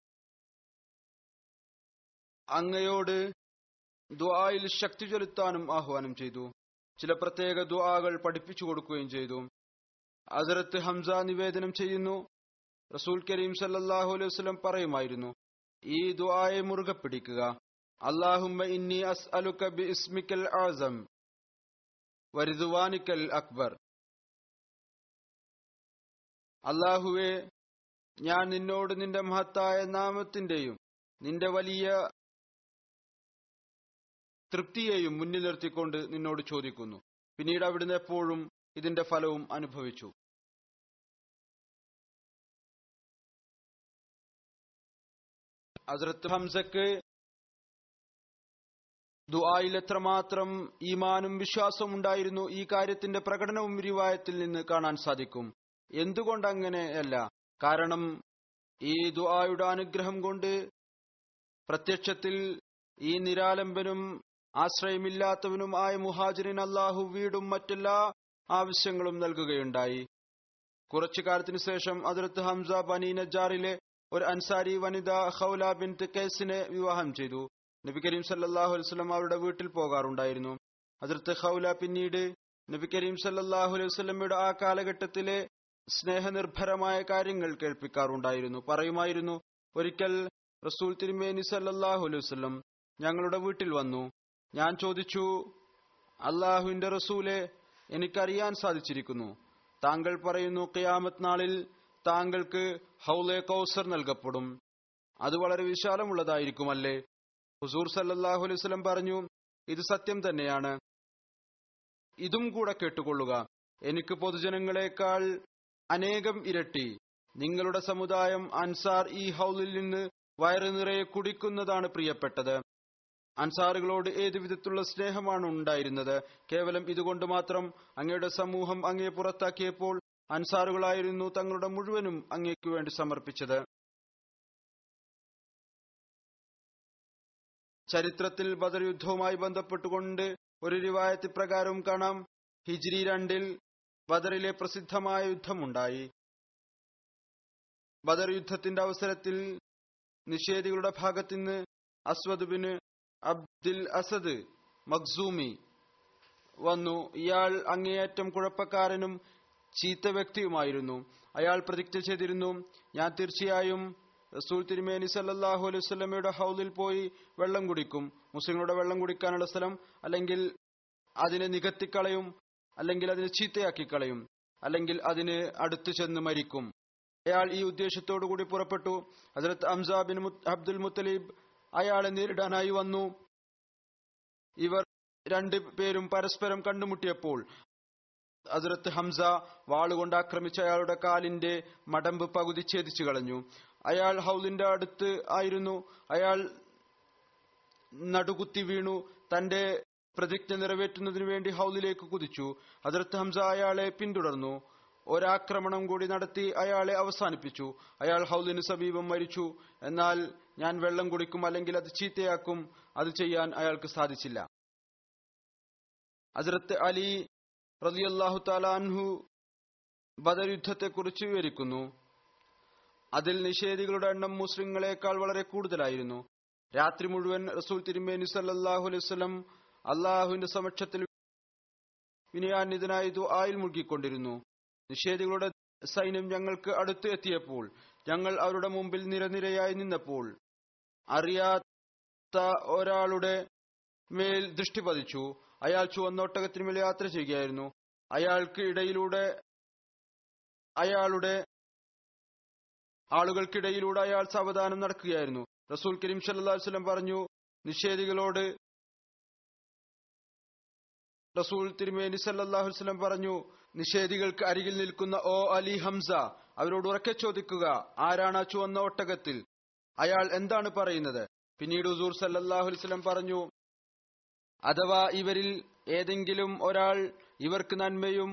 അങ്ങയോട് ദുആയിൽ ശക്തി ചെലുത്താനും ആഹ്വാനം ചെയ്തു ചില പ്രത്യേക ദുആകൾ പഠിപ്പിച്ചു കൊടുക്കുകയും ചെയ്തു അസരത്ത് ഹംസ നിവേദനം ചെയ്യുന്നു റസൂൽ കരീം സല്ലല്ലാഹു അലൈഹി വസല്ലം പറയുമായിരുന്നു ഈ ദുആയെ മുറുകെ പിടിക്കുക അല്ലാഹുമ്മ ഇന്നി അസ്അലുക ബി ഇസ്മിക്കൽ ആസം വരിദുവാനിക്കൽ അക്ബർ അള്ളാഹുവെ ഞാൻ നിന്നോട് നിന്റെ മഹത്തായ നാമത്തിന്റെയും നിന്റെ വലിയ തൃപ്തിയെയും മുന്നിൽ നിർത്തിക്കൊണ്ട് നിന്നോട് ചോദിക്കുന്നു പിന്നീട് അവിടുന്ന് എപ്പോഴും ഇതിന്റെ ഫലവും അനുഭവിച്ചു ഹസ്രത്ത് ഹംസക്ക് ദുആയിൽ എത്രമാത്രം ഈമാനും വിശ്വാസവും ഉണ്ടായിരുന്നു ഈ കാര്യത്തിന്റെ പ്രകടനവും റിവായത്തിൽ നിന്ന് കാണാൻ സാധിക്കും എന്തുകൊണ്ട് അങ്ങനെയല്ല കാരണം ഈ ദുആയുടെ അനുഗ്രഹം കൊണ്ട് പ്രത്യക്ഷത്തിൽ ഈ നിരാലംബനും ആശ്രയമില്ലാത്തവനും ആയ മുഹാജിറിൻ അള്ളാഹു വീടും മറ്റെല്ലാ ആവശ്യങ്ങളും നൽകുകയുണ്ടായി കുറച്ചു കാലത്തിനു ശേഷം അതിർത്ത് ഹംസ ബനി നജാറിലെ ഒരു അൻസാരി വനിത ഖൗല ബിൻ കേസിനെ വിവാഹം ചെയ്തു നബി കരീം സല്ലാഹു അലൈവലം അവരുടെ വീട്ടിൽ പോകാറുണ്ടായിരുന്നു അതിർത്ത് ഖൗല പിന്നീട് നബി കരീം സല്ലാഹു അലൈഹി വസ്ലമയുടെ ആ കാലഘട്ടത്തിലെ സ്നേഹനിർഭരമായ കാര്യങ്ങൾ കേൾപ്പിക്കാറുണ്ടായിരുന്നു പറയുമായിരുന്നു ഒരിക്കൽ റസൂൽ തിരുമേനി സല്ലല്ലാഹു അലൈഹി വസല്ലം ഞങ്ങളുടെ വീട്ടിൽ വന്നു ഞാൻ ചോദിച്ചു അള്ളാഹുവിന്റെ റസൂലെ എനിക്കറിയാൻ സാധിച്ചിരിക്കുന്നു താങ്കൾ പറയുന്നു ഖിയാമത്ത് നാളിൽ താങ്കൾക്ക് ഹൗലെ കൗസർ നൽകപ്പെടും അത് വളരെ വിശാലമുള്ളതായിരിക്കുമല്ലേ ഹുസൂർ സല്ലല്ലാഹു അലൈഹി വസല്ലം പറഞ്ഞു ഇത് സത്യം തന്നെയാണ് ഇതും കൂടെ കേട്ടുകൊള്ളുക എനിക്ക് പൊതുജനങ്ങളെക്കാൾ അനേകം ഇരട്ടി നിങ്ങളുടെ സമുദായം അൻസാർ ഈ ഹൗലിൽ നിന്ന് വയറു നിറയെ കുടിക്കുന്നതാണ് പ്രിയപ്പെട്ടത് അൻസാറുകളോട് ഏതു വിധത്തിലുള്ള സ്നേഹമാണ് ഉണ്ടായിരുന്നത് കേവലം ഇതുകൊണ്ട് മാത്രം അങ്ങയുടെ സമൂഹം അങ്ങയെ പുറത്താക്കിയപ്പോൾ അൻസാറുകളായിരുന്നു തങ്ങളുടെ മുഴുവനും അങ്ങേക്കു വേണ്ടി സമർപ്പിച്ചത് ചരിത്രത്തിൽ ബദർ യുദ്ധവുമായി ബന്ധപ്പെട്ടുകൊണ്ട് ഒരു റിവായത്ത് പ്രകാരവും കാണാം ഹിജ്രി രണ്ടിൽ ബദറിലെ പ്രസിദ്ധമായ യുദ്ധമുണ്ടായി ബദർ യുദ്ധത്തിന്റെ അവസരത്തിൽ നിഷേധികളുടെ ഭാഗത്തുനിന്ന് അസ്വദ് ബിന് അബ്ദുൽ അസദ് മഖ്സൂമി വന്നു ഇയാൾ അങ്ങേയറ്റം കുഴപ്പക്കാരനും ചീത്ത വ്യക്തിയുമായിരുന്നു അയാൾ പ്രതിജ്ഞ ചെയ്തിരുന്നു ഞാൻ തീർച്ചയായും റസൂൽ തിരുമേനി സല്ലല്ലാഹു അലൈഹി വസല്ലമയുടെ ഹൗലിൽ പോയി വെള്ളം കുടിക്കും മുസ്ലിങ്ങളുടെ വെള്ളം കുടിക്കാനുള്ള സ്ഥലം അല്ലെങ്കിൽ അതിനെ നികത്തിക്കളയും അല്ലെങ്കിൽ അതിനെ ചീത്തയാക്കി കളയും അല്ലെങ്കിൽ അതിന് അടുത്തു ചെന്ന് മരിക്കും അയാൾ ഈ ഉദ്ദേശത്തോടു കൂടി പുറപ്പെട്ടു ഹസരത്ത് അംസ ബിൻ അബ്ദുൽ മുത്തലീബ് അയാളെ നേരിടാനായി വന്നു ഇവർ രണ്ടു പേരും പരസ്പരം കണ്ടുമുട്ടിയപ്പോൾ ഹസരത്ത് ഹംസ വാളുകൊണ്ട് ആക്രമിച്ച അയാളുടെ കാലിന്റെ മടമ്പ് പകുതി ഛേദിച്ചു കളഞ്ഞു അയാൾ ഹൗലിന്റെ അടുത്ത് ആയിരുന്നു അയാൾ നടുകുത്തി വീണു തന്റെ പ്രതിജ്ഞ നിറവേറ്റുന്നതിനു വേണ്ടി ഹൗലിലേക്ക് കുതിച്ചു ഹസരത്ത് ഹംസ അയാളെ പിന്തുടർന്നു ഒരാക്രമണം കൂടി നടത്തി അയാളെ അവസാനിപ്പിച്ചു അയാൾ ഹൗലിന് സമീപം മരിച്ചു എന്നാൽ ഞാൻ വെള്ളം കുടിക്കും അല്ലെങ്കിൽ അത് ചീത്തയാക്കും അത് ചെയ്യാൻ അയാൾക്ക് സാധിച്ചില്ല ഹസരത്ത് അലി റലിയല്ലാഹു താലാൻഹു ബദർ യുദ്ധത്തെക്കുറിച്ച് വിവരിക്കുന്നു അതിൽ നിഷേധികളുടെ എണ്ണം മുസ്ലിങ്ങളെക്കാൾ വളരെ കൂടുതലായിരുന്നു രാത്രി മുഴുവൻ റസൂൽ തിരുമേനി സല്ലല്ലാഹു അലൈഹി വസല്ലം അള്ളാഹുവിന്റെ സമക്ഷത്തിൽ വിനയാന്വിതനായി ദുആയിൽ മുഴുകിക്കൊണ്ടിരുന്നു നിഷേധികളുടെ സൈന്യം ഞങ്ങൾക്ക് അടുത്ത് എത്തിയപ്പോൾ ഞങ്ങൾ അവരുടെ മുമ്പിൽ നിരനിരയായി നിന്നപ്പോൾ അറിയാത്ത ഒരാളുടെ മേൽ ദൃഷ്ടി പതിച്ചു അയാൾ ചുവന്നോട്ടകത്തിനുമേൽ യാത്ര ചെയ്യുകയായിരുന്നു അയാൾക്ക് ഇടയിലൂടെ അയാളുടെ ആളുകൾക്കിടയിലൂടെ അയാൾ സാവധാനം നടക്കുകയായിരുന്നു റസൂൽ കരീം സല്ലല്ലാഹു അലൈഹി വസല്ലം പറഞ്ഞു നിഷേധികളോട് റസൂൽ തിരുമേനി സല്ലല്ലാഹു അലൈഹി വസല്ലം പറഞ്ഞു നിഷേധികൾക്ക് അരികിൽ നിൽക്കുന്ന ഓ അലി ഹംസ അവരോട് ഉറക്കെ ചോദിക്കുക ആരാണ് ആ ചുവന്ന ഒട്ടകത്തിൽ അയാൾ എന്താണ് പറയുന്നത് പിന്നീട് ഹുസൂർ സല്ലല്ലാഹു അലൈഹി വസല്ലം പറഞ്ഞു അഥവാ ഇവരിൽ ഏതെങ്കിലും ഒരാൾ ഇവർക്ക് നന്മയും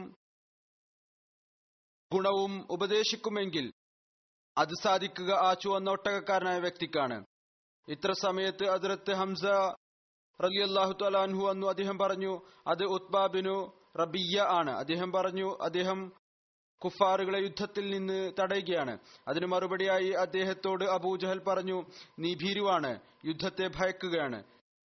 ഗുണവും ഉപദേശിക്കുമെങ്കിൽ അത് സാധിക്കുക ആ ചുവന്ന ഒട്ടകക്കാരനായ വ്യക്തിക്കാണ് ഇത്ര സമയത്ത് അതിർത്ത് ഹംസ റലിയല്ലാഹു തലാൻഹു വന്നു അദ്ദേഹം പറഞ്ഞു അത് ഉത്ബാബിനു റബിയ ആണ് അദ്ദേഹം പറഞ്ഞു അദ്ദേഹം കുഫാറുകളെ യുദ്ധത്തിൽ നിന്ന് തടയുകയാണ് അതിന് മറുപടിയായി അദ്ദേഹത്തോട് അബൂജഹൽ പറഞ്ഞു നീ ഭീരുവാണ് യുദ്ധത്തെ ഭയക്കുകയാണ്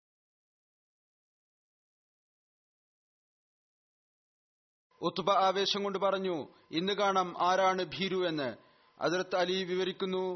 ഉത്ബ ആവേശം കൊണ്ട് പറഞ്ഞു ഇന്ന് കാണാം ആരാണ് ഭീരു എന്ന് അതിർത്ത് അലി വിവരിക്കുന്നു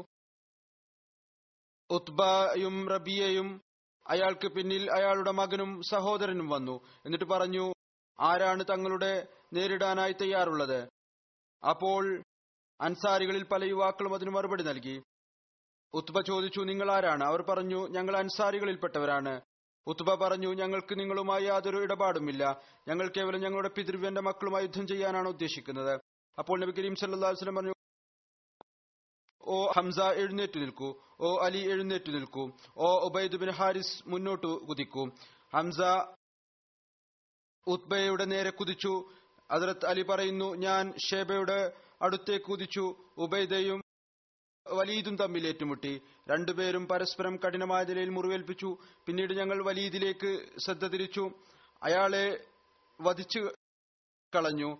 ഉത്ബയും റബിയയും അയാൾക്ക് പിന്നിൽ അയാളുടെ മകനും സഹോദരനും വന്നു എന്നിട്ട് പറഞ്ഞു ആരാണ് തങ്ങളുടെ നേരിടാനായി തയ്യാറുള്ളത് അപ്പോൾ അൻസാരികളിൽ പല യുവാക്കളും അതിന് മറുപടി നൽകി ഉത്ബ ചോദിച്ചു നിങ്ങൾ ആരാണ് അവർ പറഞ്ഞു ഞങ്ങൾ അൻസാരികളിൽപ്പെട്ടവരാണ് ഉത്ബ പറഞ്ഞു ഞങ്ങൾക്ക് നിങ്ങളുമായി യാതൊരു ഇടപാടുമില്ല ഞങ്ങൾ കേവലം ഞങ്ങളുടെ പിതൃവ്യന്റെ മക്കളുമായി യുദ്ധം ചെയ്യാനാണ് ഉദ്ദേശിക്കുന്നത് അപ്പോൾ നബി കരീം സല്ലല്ലാഹു അലൈഹി വസല്ലം പറഞ്ഞു ഓ ഹംസ എഴുന്നേറ്റു നിൽക്കൂ ഓ അലി എഴുന്നേറ്റു നിൽക്കൂ ഓ ഉബൈദ് ബിൻ ഹാരിസ് മുന്നോട്ട് കുതിക്കൂ ഹംസ ഉത്ബയുടെ നേരെ കുതിച്ചു ഹജറത്ത് അലി പറയുന്നു ഞാൻ ഷേബയുടെ അടുത്തേക്ക് കുതിച്ചു ഉബൈദയും വലീദും തമ്മിൽ ഏറ്റുമുട്ടി രണ്ടുപേരും പരസ്പരം കഠിനമായ നിലയിൽ മുറിവേൽപ്പിച്ചു പിന്നീട് ഞങ്ങൾ വലീദിലേക്ക് ശ്രദ്ധ തിരിച്ചു അയാളെ വധിച്ചു കളഞ്ഞു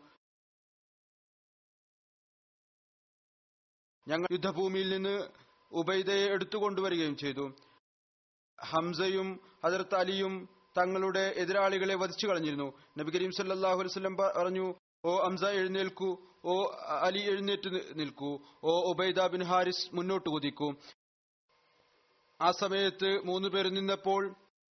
ഞങ്ങൾ യുദ്ധഭൂമിയിൽ നിന്ന് ഉബൈദയെ എടുത്തുകൊണ്ടുവരികയും ചെയ്തു ഹംസയും ഹജറത്ത് അലിയും തങ്ങളുടെ എതിരാളികളെ വധിച്ചു കളഞ്ഞിരുന്നു നബി കരീം സല്ലല്ലാഹു അലൈഹി വസല്ലം പറഞ്ഞു ഓ ഹംസ എഴുന്നേൽക്കൂ ഓ അലി എഴുന്നേറ്റ് നിൽക്കൂ ഓ ഉബൈദ ബിൻ ഹാരിസ് മുന്നോട്ട് കുതിക്കൂ ആ സമയത്ത് മൂന്ന് പേർ നിന്നപ്പോൾ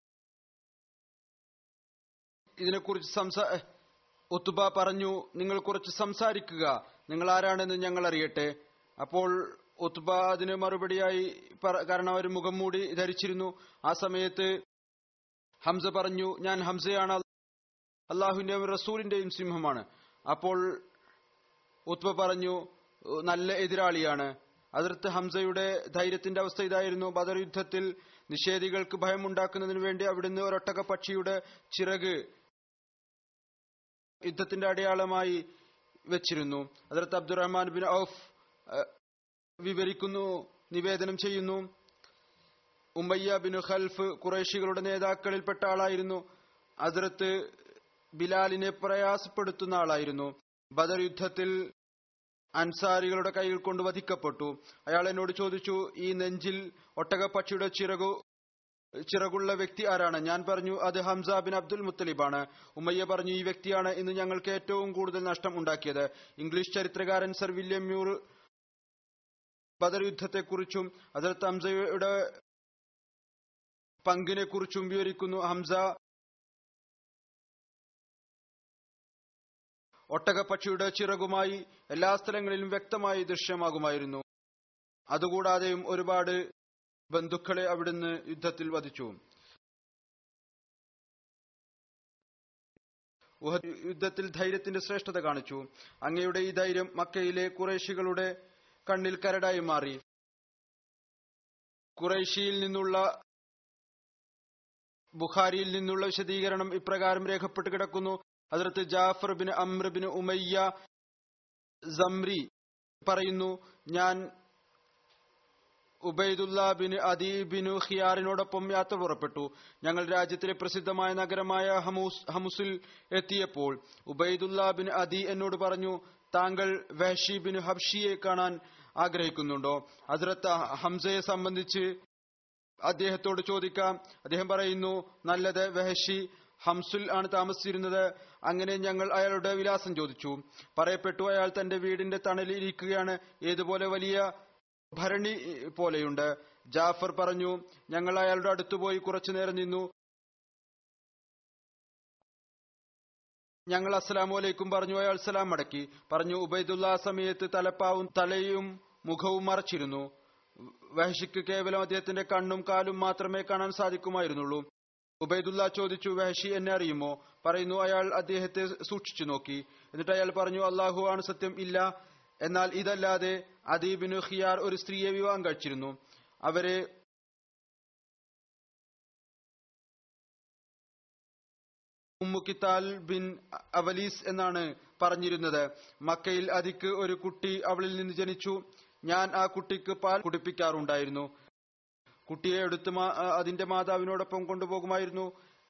ഇതിനെക്കുറിച്ച് സംസാ ഒത്തുബ പറഞ്ഞു നിങ്ങൾ കുറച്ച് സംസാരിക്കുക നിങ്ങൾ ആരാണെന്ന് ഞങ്ങൾ അറിയട്ടെ അപ്പോൾ ഒത്തുബ അതിന് മറുപടിയായി പറ- കാരണം അവർ മുഖം മൂടി ധരിച്ചിരുന്നു ആ സമയത്ത് ഹംസ പറഞ്ഞു ഞാൻ ഹംസയാണ് അള്ളാഹുവിന്റെയും റസൂലിന്റെയും സിംഹമാണ് അപ്പോൾ ഉത്ബ പറഞ്ഞു നല്ല എതിരാളിയാണ് അതിർത്ത് ഹംസയുടെ ധൈര്യത്തിന്റെ അവസ്ഥ ഇതായിരുന്നു ബദർ യുദ്ധത്തിൽ നിഷേധികൾക്ക് ഭയമുണ്ടാക്കുന്നതിന് വേണ്ടി അവിടുന്ന് ഒരൊട്ടക പക്ഷിയുടെ ചിറക് യുദ്ധത്തിന്റെ അടയാളമായി വെച്ചിരുന്നു അതിർത്ത് അബ്ദുറഹ്മാൻ ബിൻ ഔഫ് അഹ്, വിവരിക്കുന്നു നിവേദനം ചെയ്യുന്നു ഉമ്മയ്യ ബിൻ ഖൽഫ് കുറേശികളുടെ നേതാക്കളിൽപ്പെട്ട ആളായിരുന്നു അതിർത്ത് ബിലാലിനെ പ്രയാസപ്പെടുത്തുന്ന ആളായിരുന്നു ബദർ യുദ്ധത്തിൽ അൻസാരികളുടെ കൈകൾ കൊണ്ട് വധിക്കപ്പെട്ടു അയാൾ എന്നോട് ചോദിച്ചു ഈ നെഞ്ചിൽ ഒട്ടകപ്പക്ഷിയുടെ ചിറകു ചിറകുള്ള വ്യക്തി ആരാണ് ഞാൻ പറഞ്ഞു അത് ഹംസ ബിൻ അബ്ദുൽ മുത്തലിബാണ് ഉമ്മയ്യ പറഞ്ഞു ഈ വ്യക്തിയാണ് ഇന്ന് ഞങ്ങൾക്ക് ഏറ്റവും കൂടുതൽ നഷ്ടം ഉണ്ടാക്കിയത് ഇംഗ്ലീഷ് ചരിത്രകാരൻ സർ വില്യം മ്യൂർ ബദർ യുദ്ധത്തെക്കുറിച്ചും അതിർത്ത് ഹംസയുടെ പങ്കിനെ കുറിച്ചും വിവരിക്കുന്നു ഹംസ ഒട്ടകപ്പക്ഷിയുടെ ചിറകുമായി എല്ലാ സ്ഥലങ്ങളിലും വ്യക്തമായി ദൃശ്യമാകുമായിരുന്നു അതുകൂടാതെയും ഒരുപാട് ബന്ധുക്കളെ അവിടുന്ന് യുദ്ധത്തിൽ വധിച്ചു ഉഹദ് യുദ്ധത്തിൽ ധൈര്യത്തിന്റെ ശ്രേഷ്ഠത കാണിച്ചു അങ്ങയുടെ ഈ ധൈര്യം മക്കയിലെ കുറേശികളുടെ കണ്ണിൽ കരടായി മാറി കുറേശിയിൽ നിന്നുള്ള ബുഖാരിയിൽ നിന്നുള്ള വിശദീകരണം ഇപ്രകാരം രേഖപ്പെട്ട് കിടക്കുന്നു അതിർത്ത് ജാഫർ ബിൻ അമ്ര ബിൻ ഉമയ്യ സംരി പറയുന്നു ഞാൻ ഉബൈദുല്ല ബിൻ അദി ബിനു ഖിയാറിനോടൊപ്പം യാത്ര പുറപ്പെട്ടു ഞങ്ങൾ രാജ്യത്തിലെ പ്രസിദ്ധമായ നഗരമായ ഹമൂസ് ഹമുസിൽ എത്തിയപ്പോൾ ഉബൈദുല്ല ബിൻ അദി എന്നോട് പറഞ്ഞു താങ്കൾ വഹഷി ബിൻ ഹബ്ഷിയെ കാണാൻ ആഗ്രഹിക്കുന്നുണ്ടോ ഹസ്രത്ത് ഹംസയെ സംബന്ധിച്ച് അദ്ദേഹത്തോട് ചോദിക്കാം അദ്ദേഹം പറയുന്നു നല്ലത് വഹഷി ഹംസുൽ ആണ് താമസിച്ചിരുന്നത് അങ്ങനെ ഞങ്ങൾ അയാളുടെ വിലാസം ചോദിച്ചു പറയപ്പെട്ടു അയാൾ തന്റെ വീടിന്റെ തണലിൽ ഇരിക്കുകയാണ് ഏതുപോലെ വലിയ ഭരണി പോലെയുണ്ട് ജാഫർ പറഞ്ഞു ഞങ്ങൾ അയാളുടെ അടുത്തുപോയി കുറച്ചു നേരം നിന്നു ഞങ്ങൾ അസ്സലാമു അലൈക്കും പറഞ്ഞു അയാൾ സലാം മടക്കി പറഞ്ഞു ഉബൈദുള്ള ആ സമയത്ത് തലപ്പാവും തലയും മുഖവും മറച്ചിരുന്നു വഹഷിക്ക് കേവലം അദ്ദേഹത്തിന്റെ കണ്ണും കാലും മാത്രമേ കാണാൻ സാധിക്കുമായിരുന്നുള്ളൂ ഉബൈദുല്ല ചോദിച്ചു വഹഷി എന്നെ അറിയുമോ പറയുന്നു അയാൾ അദ്ദേഹത്തെ സൂക്ഷിച്ചു നോക്കി എന്നിട്ട് അയാൾ പറഞ്ഞു അള്ളാഹു ആണ് സത്യം ഇല്ല എന്നാൽ ഇതല്ലാതെ അദീബിനു ഖിയാർ ഒരു സ്ത്രീയെ വിവാഹം കഴിച്ചിരുന്നു അവരെ ഉമ്മുക്കിത്താൽ ബിൻ അവലീസ് എന്നാണ് പറഞ്ഞിരുന്നത് മക്കയിൽ അതിക്ക് ഒരു കുട്ടി അവളിൽ നിന്ന് ജനിച്ചു ഞാൻ ആ കുട്ടിക്ക് പാൽ കുടിപ്പിക്കാറുണ്ടായിരുന്നു കുട്ടിയെ എടുത്ത് മാ- അതിന്റെ മാതാവിനോടൊപ്പം കൊണ്ടുപോകുമായിരുന്നു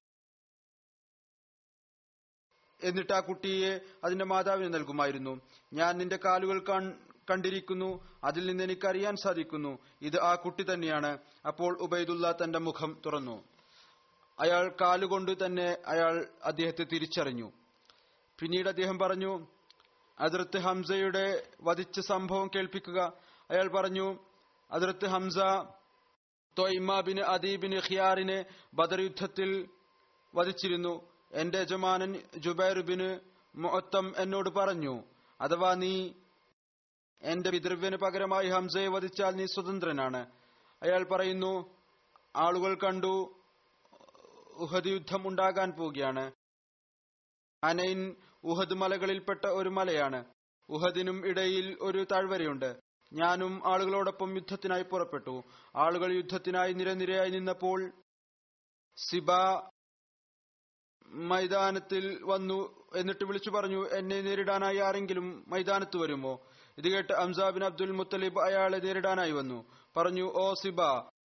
എന്നിട്ട് ആ കുട്ടിയെ അതിന്റെ മാതാവിന് നൽകുമായിരുന്നു ഞാൻ നിന്റെ കാലുകൾ കാൺ- കണ്ടിരിക്കുന്നു അതിൽ നിന്ന് എനിക്ക് അറിയാൻ സാധിക്കുന്നു ഇത് ആ കുട്ടി തന്നെയാണ് അപ്പോൾ ഉബൈദുല്ല തന്റെ മുഖം തുറന്നു അയാൾ കാലുകൊണ്ട് തന്നെ അയാൾ അദ്ദേഹത്തെ തിരിച്ചറിഞ്ഞു പിന്നീട് അദ്ദേഹം പറഞ്ഞു അതിർത്ത് ഹംസയുടെ വധിച്ച സംഭവം കേൾപ്പിക്കുക അയാൾ പറഞ്ഞു അതിർത്ത് ഹംസ തൊയ്മ ബിൻ അദീബിന് ഖിയാറിനെ ബദർ യുദ്ധത്തിൽ വധിച്ചിരുന്നു എന്റെ യജമാനൻ ജുബൈർ ബിന് മുഅത്തം എന്നോട് പറഞ്ഞു അഥവാ നീ എന്റെ പിതൃവ്യന് പകരമായി ഹംസയെ വധിച്ചാൽ നീ സ്വതന്ത്രനാണ് അയാൾ പറയുന്നു ആളുകൾ കണ്ടു ഉഹദ് യുദ്ധം ഉണ്ടാകാൻ പോവുകയാണ് അനൈൻ ഉഹദ് മലകളിൽപ്പെട്ട ഒരു മലയാണ് ഉഹദിനും ഇടയിൽ ഒരു താഴ്വരയുണ്ട് ഞാനും ആളുകളോടൊപ്പം യുദ്ധത്തിനായി പുറപ്പെട്ടു ആളുകൾ യുദ്ധത്തിനായി നിരനിരയായി നിന്നപ്പോൾ സിബ മൈതാനത്തിൽ വന്നു എന്നിട്ട് വിളിച്ചു പറഞ്ഞു എന്നെ നേരിടാനായി ആരെങ്കിലും മൈതാനത്ത് വരുമോ ഇത് കേട്ട് അംസാബിൻ അബ്ദുൽ മുത്തലിബ് അയാളെ നേരിടാനായി വന്നു പറഞ്ഞു ഓ സിബ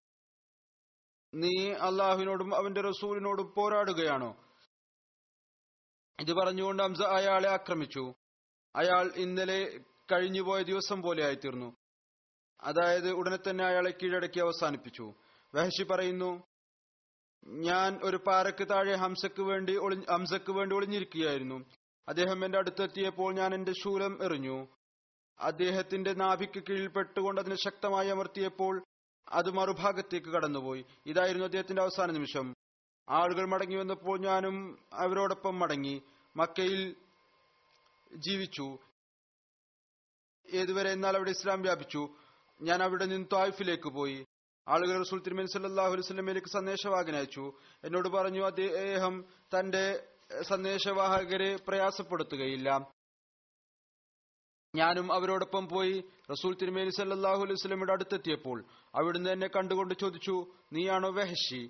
നീ അള്ളാഹുവിനോടും അവന്റെ റസൂലിനോടും പോരാടുകയാണോ ഇത് പറഞ്ഞുകൊണ്ട് ഹംസ അയാളെ ആക്രമിച്ചു അയാൾ ഇന്നലെ കഴിഞ്ഞുപോയ ദിവസം പോലെ ആയിത്തീർന്നു അതായത് ഉടനെ തന്നെ അയാളെ കീഴടക്കി അവസാനിപ്പിച്ചു വഹഷി പറയുന്നു ഞാൻ ഒരു പാറയ്ക്ക് താഴെ ഹംസക്ക് വേണ്ടി ഒളി- ഹംസക്ക് വേണ്ടി ഒളിഞ്ഞിരിക്കുകയായിരുന്നു അദ്ദേഹം എന്റെ അടുത്തെത്തിയപ്പോൾ ഞാൻ എന്റെ ശൂലം എറിഞ്ഞു അദ്ദേഹത്തിന്റെ നാഭിക്ക് കീഴ്പ്പെട്ടുകൊണ്ട് അതിനെ ശക്തമായി അമർത്തിയപ്പോൾ അത് മറുഭാഗത്തേക്ക് കടന്നുപോയി ഇതായിരുന്നു അദ്ദേഹത്തിന്റെ അവസാന നിമിഷം ആളുകൾ മടങ്ങി വന്നപ്പോൾ ഞാനും അവരോടൊപ്പം മടങ്ങി മക്കയിൽ ജീവിച്ചു ഏതുവരെ എന്നാൽ അവിടെ ഇസ്ലാം വ്യാപിച്ചു ഞാൻ അവിടെ നിന്ന് തായിഫിലേക്ക് പോയി ആളുകൾ റസൂൽ തിരുമേനി സല്ലാഹു വസ്ലമിലേക്ക് സന്ദേശവാഹകൻ അയച്ചു എന്നോട് പറഞ്ഞു അദ്ദേഹം തന്റെ സന്ദേശവാഹകരെ പ്രയാസപ്പെടുത്തുകയില്ല ഞാനും അവരോടൊപ്പം പോയി റസൂൽ തിരുമേനി സല്ലാഹു അലൈഹി സ്വലമിയുടെ അടുത്തെത്തിയപ്പോൾ അവിടുന്ന് എന്നെ കണ്ടുകൊണ്ട് ചോദിച്ചു നീയാണോ വെഹഷി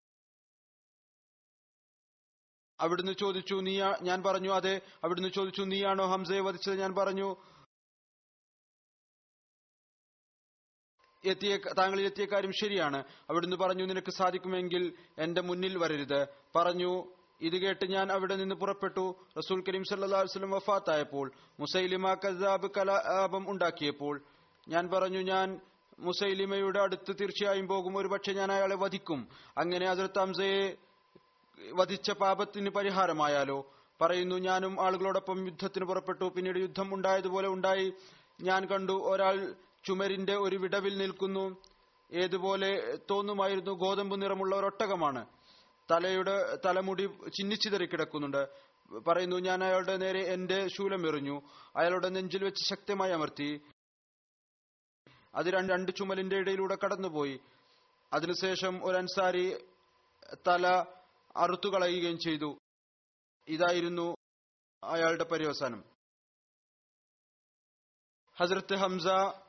അവിടുന്ന് ചോദിച്ചു നീ ഞാൻ പറഞ്ഞു അതെ അവിടുന്ന് ചോദിച്ചു നീയാണോ ഹംസയെ വധിച്ചത് ഞാൻ പറഞ്ഞു എത്തിയ താങ്കളിൽ എത്തിയ കാര്യം ശരിയാണ് അവിടുന്ന് പറഞ്ഞു നിനക്ക് സാധിക്കുമെങ്കിൽ എന്റെ മുന്നിൽ വരരുത് പറഞ്ഞു ഇത് കേട്ട് ഞാൻ അവിടെ നിന്ന് പുറപ്പെട്ടു റസൂൽ കരീം സല്ലാ വസ്ലം വഫാത്തായപ്പോൾ മുസൈലിമ കസാബ് കലാപം ഉണ്ടാക്കിയപ്പോൾ ഞാൻ പറഞ്ഞു ഞാൻ മുസൈലിമയുടെ അടുത്ത് തീർച്ചയായും പോകും ഒരുപക്ഷെ ഞാൻ അയാളെ വധിക്കും അങ്ങനെ അതിർത്ത് ഹംസയെ വധിച്ച പാപത്തിന് പരിഹാരമായാലോ പറയുന്നു ഞാനും ആളുകളോടൊപ്പം യുദ്ധത്തിന് പുറപ്പെട്ടു പിന്നീട് യുദ്ധം ഉണ്ടായതുപോലെ ഉണ്ടായി ഞാൻ കണ്ടു ഒരാൾ ചുമരിന്റെ ഒരു വിടവിൽ നിൽക്കുന്നു ഏതുപോലെ തോന്നുമായിരുന്നു ഗോതമ്പ് നിറമുള്ള ഒരൊട്ടകമാണ് തലയുടെ തലമുടി ചിന്നിച്ചിതറി കിടക്കുന്നുണ്ട് പറയുന്നു ഞാൻ അയാളുടെ നേരെ എന്റെ ശൂലം എറിഞ്ഞു അയാളുടെ നെഞ്ചിൽ വെച്ച് ശക്തമായി അമർത്തി അത് രണ്ട് ചുമലിന്റെ ഇടയിലൂടെ കടന്നുപോയി അതിനുശേഷം ഒരു അൻസാരി തല അറുത്തുകളയുകയും ചെയ്തു ഇതായിരുന്നു അയാളുടെ പര്യവസാനം ഹസ്രത്ത് ഹംസ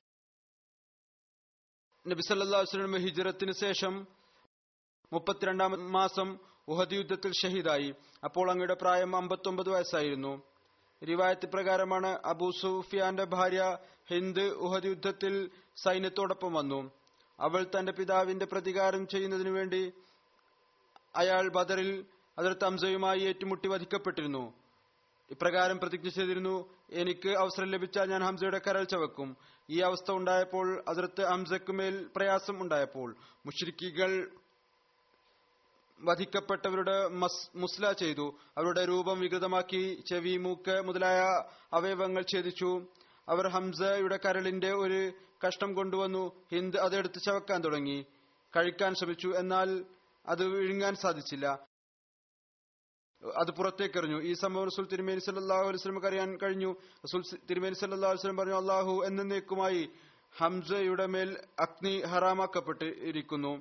നബിസല്ലാസ്ലം ഹിജറത്തിന് ശേഷം മുപ്പത്തിരണ്ടാം മാസം ഉഹദ് യുദ്ധത്തിൽ ഷഹീദായി അപ്പോൾ അങ്ങയുടെ പ്രായം അമ്പത്തൊമ്പത് വയസ്സായിരുന്നു റിവായത്ത് പ്രകാരമാണ് അബൂ സുഫിയാന്റെ ഭാര്യ ഹിന്ദ് ഉഹദ് യുദ്ധത്തിൽ സൈന്യത്തോടൊപ്പം വന്നു അവൾ തന്റെ പിതാവിന്റെ പ്രതികാരം ചെയ്യുന്നതിനു വേണ്ടി അയാൾ ബദറിൽ അതിർത്ത് ഹംസയുമായി ഏറ്റുമുട്ടി വധിക്കപ്പെട്ടിരുന്നു ഇപ്രകാരം പ്രതിജ്ഞ ചെയ്തിരുന്നു എനിക്ക് അവസരം ലഭിച്ചാൽ ഞാൻ ഹംസയുടെ കരൾ ചവക്കും ഈ അവസ്ഥ ഉണ്ടായപ്പോൾ അതിർത്ത് ഹംസയ്ക്ക് മേൽ പ്രയാസം ഉണ്ടായപ്പോൾ മുഷ്രിക്കികൾ വധിക്കപ്പെട്ടവരുടെ മുസ്ല ചെയ്തു അവരുടെ രൂപം വികൃതമാക്കി ചെവി മൂക്ക് മുതലായ അവയവങ്ങൾ ഛേദിച്ചു അവർ ഹംസയുടെ കരളിന്റെ ഒരു കഷ്ണം കൊണ്ടുവന്നു ഹിന്ദ് അതെടുത്ത് ചവക്കാൻ തുടങ്ങി കഴിക്കാൻ ശ്രമിച്ചു എന്നാൽ അത് വിഴുങ്ങാൻ സാധിച്ചില്ല അത് പുറത്തേക്കെറിഞ്ഞു ഈ സംഭവം റസൂൽ തിരുമേനി സല്ലാഹു അലുസ്ലമക്ക് അറിയാൻ കഴിഞ്ഞു റസൂൽ തിരുമേനി സല്ലാഹു വസ്ലം പറഞ്ഞു അള്ളാഹു എന്നേക്കുമായി ഹംസയുടെ മേൽ അഗ്നി ഹറാമാക്കപ്പെട്ടിരിക്കുന്നു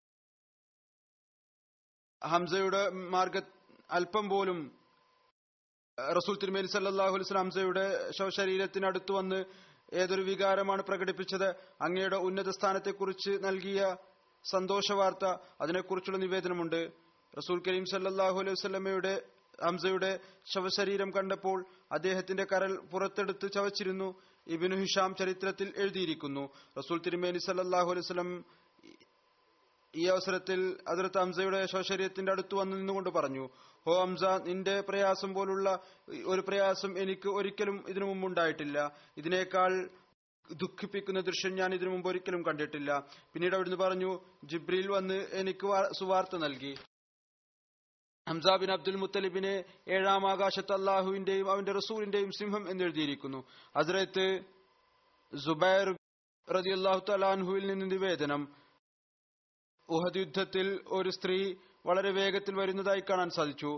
ഹംസയുടെ മാർഗ അല്പം പോലും റസൂൽ തിരുമേനി സല്ലാഹു അലുസ്ലാം ഹംസയുടെ ശവശരീരത്തിനടുത്ത് വന്ന് ഏതൊരു വികാരമാണ് പ്രകടിപ്പിച്ചത് അങ്ങയുടെ ഉന്നത സ്ഥാനത്തെക്കുറിച്ച് നൽകിയ സന്തോഷവാർത്ത അതിനെക്കുറിച്ചുള്ള നിവേദനമുണ്ട് റസൂൽ കരീം സല്ലാഹു അലൈഹി വസ്ലമയുടെ ഹംസയുടെ ശവശരീരം കണ്ടപ്പോൾ അദ്ദേഹത്തിന്റെ കരൽ പുറത്തെടുത്ത് ചവച്ചിരുന്നു ഇബിനു ഹിഷാം ചരിത്രത്തിൽ എഴുതിയിരിക്കുന്നു റസൂൽ തിരുമേനി സല്ലാഹു അലൈഹി വസ്ലം ഈ അവസരത്തിൽ അതിർത്ത് ഹംസയുടെ ശവശരീരത്തിന്റെ അടുത്ത് വന്നു നിന്നുകൊണ്ട് പറഞ്ഞു ഹോ ഹംസ നിന്റെ പ്രയാസം പോലുള്ള ഒരു പ്രയാസം എനിക്ക് ഒരിക്കലും ഇതിനു മുമ്പ് ഉണ്ടായിട്ടില്ല ഇതിനേക്കാൾ ദുഃഖിപ്പിക്കുന്ന ദൃശ്യം ഞാൻ ഇതിനു മുമ്പ് ഒരിക്കലും കണ്ടിട്ടില്ല പിന്നീട് അവിടുന്ന് പറഞ്ഞു ജിബ്രീൽ വന്ന് എനിക്ക് സുവാർത്ത നൽകി ഹംസ ബിൻ അബ്ദുൽ മുത്തലിബിനെ ഏഴാം ആകാശത്ത് അള്ളാഹുവിന്റെയും അവന്റെ റസൂലിന്റെയും സിംഹം എന്നെഴുതിയിരിക്കുന്നു ഹസ്രത്ത് സുബൈർ റതി അള്ളാഹു തലാൻഹുവിൽ നിന്ന് നിവേദനം ഉഹദ് യുദ്ധത്തിൽ ഒരു സ്ത്രീ വളരെ വേഗത്തിൽ വരുന്നതായി കാണാൻ സാധിച്ചു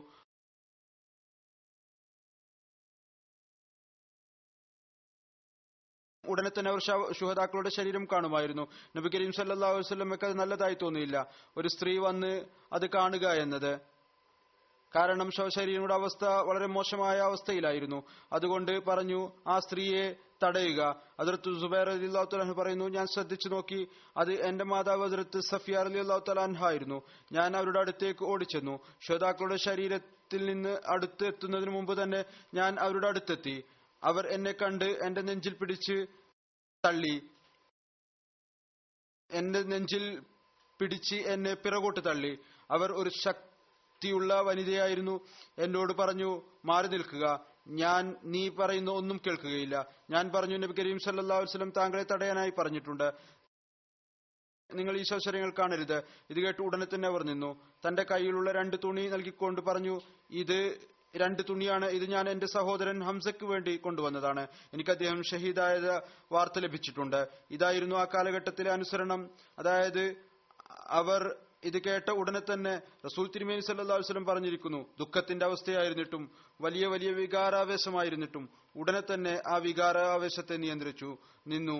ഉടനെ തന്നെ അവർ ശുഹതാക്കളുടെ ശരീരം കാണുമായിരുന്നു നബി കരീം സല്ലാഹു വസ്ലമക്ക് അത് നല്ലതായി തോന്നിയില്ല ഒരു സ്ത്രീ വന്ന് അത് കാണുക എന്നത് കാരണം ശവശരീരയുടെ അവസ്ഥ വളരെ മോശമായ അവസ്ഥയിലായിരുന്നു അതുകൊണ്ട് പറഞ്ഞു ആ സ്ത്രീയെ തടയുക അതിർത്ത് സുബൈർ അലി അള്ളാഹു തലാഹ് പറയുന്നു ഞാൻ ശ്രദ്ധിച്ചു നോക്കി അത് എന്റെ മാതാവ് അതിർത്ത് സഫിയാർ അലി അള്ളാഹു തലാൻഹ ആയിരുന്നു ഞാൻ അവരുടെ അടുത്തേക്ക് ഓടിച്ചെന്നു ശ്രോതാക്കളുടെ ശരീരത്തിൽ നിന്ന് അടുത്ത് എത്തുന്നതിന് മുമ്പ് തന്നെ ഞാൻ അവരുടെ അടുത്തെത്തി അവർ എന്നെ കണ്ട് എന്റെ നെഞ്ചിൽ പിടിച്ച് തള്ളി എന്റെ നെഞ്ചിൽ പിടിച്ച് എന്നെ പിറകോട്ട് തള്ളി അവർ ഒരു ശക്തിയുള്ള വനിതയായിരുന്നു എന്നോട് പറഞ്ഞു മാറി നിൽക്കുക ഞാൻ നീ പറയുന്ന ഒന്നും കേൾക്കുകയില്ല ഞാൻ പറഞ്ഞു നബി കരീം സല്ലാ വസ്ലം താങ്കളെ തടയാനായി പറഞ്ഞിട്ടുണ്ട് നിങ്ങൾ ഈ ശവശരങ്ങൾ കാണരുത് ഇത് കേട്ട് ഉടനെ തന്നെ അവർ നിന്നു തന്റെ കയ്യിലുള്ള രണ്ട് തുണി നൽകിക്കൊണ്ട് പറഞ്ഞു ഇത് രണ്ട് തുണിയാണ് ഇത് ഞാൻ എന്റെ സഹോദരൻ ഹംസയ്ക്ക് വേണ്ടി കൊണ്ടുവന്നതാണ് എനിക്ക് അദ്ദേഹം ഷഹീദായ വാർത്ത ലഭിച്ചിട്ടുണ്ട് ഇതായിരുന്നു ആ കാലഘട്ടത്തിലെ അനുസരണം അതായത് അവർ ഇത് കേട്ട ഉടനെ തന്നെ റസൂൽ തിരുമേനി സല്ലല്ലാഹു അലൈഹി വസല്ലം പറഞ്ഞിരിക്കുന്നു ദുഃഖത്തിന്റെ അവസ്ഥയായിരുന്നിട്ടും വലിയ വലിയ വികാരാവേശമായിരുന്നിട്ടും ഉടനെ തന്നെ ആ വികാരാവേശത്തെ നിയന്ത്രിച്ചു നിന്നു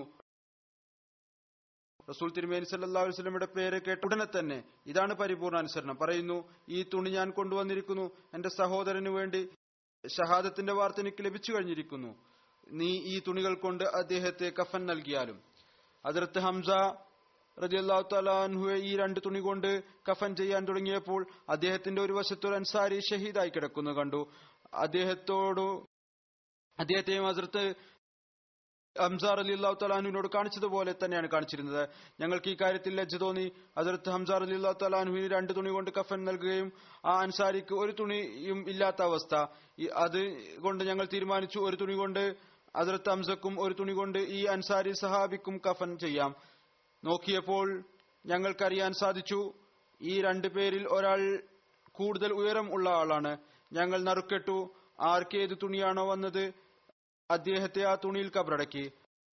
റസൂൽ തിരുമേനി സല്ലല്ലാഹു അലൈഹി വസല്ലമയുടെ പേര് കേട്ട ഉടനെ തന്നെ ഇതാണ് പരിപൂർണ അനുസരണം പറയുന്നു ഈ തുണി ഞാൻ കൊണ്ടുവന്നിരിക്കുന്നു എന്റെ സഹോദരന് വേണ്ടി ഷഹാദത്തിന്റെ വാർത്ത എനിക്ക് ലഭിച്ചു കഴിഞ്ഞിരിക്കുന്നു നീ ഈ തുണികൾ കൊണ്ട് അദ്ദേഹത്തെ കഫൻ നൽകിയാലും അതിർത്ത് ഹംസ റതിയല്ലാഹു തലാൻഹുവെ ഈ രണ്ട് തുണി കൊണ്ട് കഫൻ ചെയ്യാൻ തുടങ്ങിയപ്പോൾ അദ്ദേഹത്തിന്റെ ഒരു വശത്ത് ഒരു അൻസാരി ഷഹീദായി കിടക്കുന്നു കണ്ടു അദ്ദേഹത്തോട് അദ്ദേഹത്തെയും ഹസരത്ത് ഹംസാർ അലി അള്ളാഹു തലാഹുവിനോട് കാണിച്ചതുപോലെ തന്നെയാണ് കാണിച്ചിരുന്നത് ഞങ്ങൾക്ക് ഈ കാര്യത്തിൽ ലജ്ജ തോന്നി അതിർത്ത് ഹംസാർ അലി അള്ളാഹു തലാഹുവിന് രണ്ട് തുണി കൊണ്ട് കഫൻ നൽകുകയും ആ അൻസാരിക്ക് ഒരു തുണിയും ഇല്ലാത്ത അവസ്ഥ ഈ- അത് കൊണ്ട് ഞങ്ങൾ തീരുമാനിച്ചു ഒരു തുണി കൊണ്ട് അതിർത്ത് ഹംസക്കും ഒരു തുണി കൊണ്ട് ഈ അൻസാരി സഹാബിക്കും കഫൻ ചെയ്യാം നോക്കിയപ്പോൾ ഞങ്ങൾക്കറിയാൻ സാധിച്ചു ഈ രണ്ടു പേരിൽ ഒരാൾ കൂടുതൽ ഉയരം ഉള്ള ആളാണ് ഞങ്ങൾ നറുക്കെട്ടു ആർക്ക് ഏത് തുണിയാണോ വന്നത് അദ്ദേഹത്തെ ആ തുണിയിൽ കബറടക്കി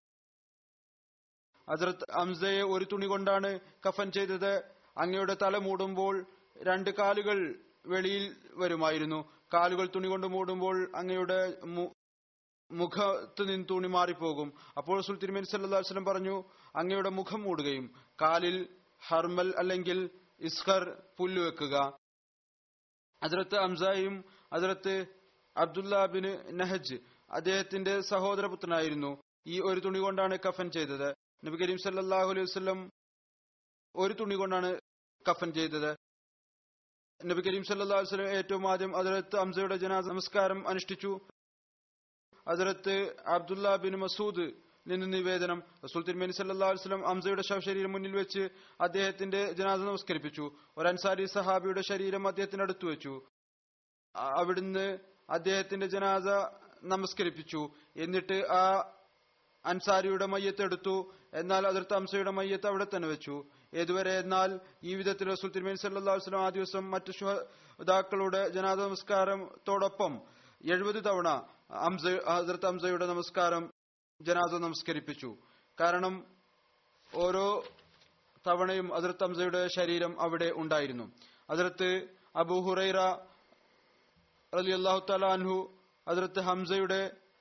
ഹസ്രത്ത് അംസയെ ഒരു തുണി കൊണ്ടാണ് കഫൻ ചെയ്തത് അങ്ങയുടെ തല മൂടുമ്പോൾ രണ്ട് കാലുകൾ വെളിയിൽ വരുമായിരുന്നു കാലുകൾ തുണി കൊണ്ട് മൂടുമ്പോൾ അങ്ങയുടെ മു- മുഖത്ത് നിന്ന് തുണി മാറിപ്പോകും അപ്പോൾ സുൽ തിരുമേനി സല്ലല്ലാഹു അലൈഹി വസല്ലം പറഞ്ഞു അങ്ങയുടെ മുഖം മൂടുകയും കാലിൽ ഹർമൽ അല്ലെങ്കിൽ ഇസ്ഹർ പുല്ല് വെക്കുക ഹസ്രത്ത് അംസയും ഹസ്രത്ത് അബ്ദുല്ല ബിൻ നഹജ് അദ്ദേഹത്തിന്റെ സഹോദരപുത്രനായിരുന്നു ഈ ഒരു തുണി കൊണ്ടാണ് കഫൻ ചെയ്തത് നബി കരീം സല്ലല്ലാഹു അലൈഹി വസല്ലം ഒരു തുണി കൊണ്ടാണ് കഫൻ ചെയ്തത് നബി കരീം സല്ലല്ലാഹു അലൈഹി വസല്ലം ഏറ്റവും ആദ്യം ഹസ്രത്ത് അംസയുടെ ജനാസ നമസ്കാരം അനുഷ്ഠിച്ചു ഹസ്രത്ത് അബ്ദുല്ല ബിൻ മസൂദ് നിന്ന് നിവേദനം റസൂൽ തിരുമേനി സല്ലല്ലാഹു അലൈഹി വസല്ലം അംസയുടെ ശവശരീരം മുന്നിൽ വെച്ച് അദ്ദേഹത്തിന്റെ ജനാസ നമസ്കരിപ്പിച്ചു ഒരു അൻസാരി സഹാബിയുടെ ശരീരം അദ്ദേഹത്തിന് അടുത്തു വെച്ചു അ- അവിടുന്ന് അദ്ദേഹത്തിന്റെ ജനാസ നമസ്കരിപ്പിച്ചു എന്നിട്ട് ആ അൻസാരിയുടെ മയ്യത്ത് എടുത്തു എന്നാൽ അതിർത്ത് അംസയുടെ മയ്യത്ത് അവിടെ തന്നെ വെച്ചു ഏതുവരെ എന്നാൽ ഈ വിധത്തിൽ റസൂൽ തിരുമേനി സല്ലല്ലാഹു അലൈഹി വസല്ലം ആ ദിവസം മറ്റു ശുഹദാക്കളുടെ ജനാദ നമസ്കാരത്തോടൊപ്പം എഴുപത് തവണ അംസ ഹസരത്ത് അംസയുടെ നമസ്കാരം ജനാദ നമസ്കരിപ്പിച്ചു കാരണം ഓരോ തവണയും അതിർത്ത് അംസയുടെ ശരീരം അവിടെ ഉണ്ടായിരുന്നു അതിർത്ത് അബു ഹുറൈറ അലി അള്ളാഹു തലാൻഹു അതിർത്ത് ഹംസയുടെ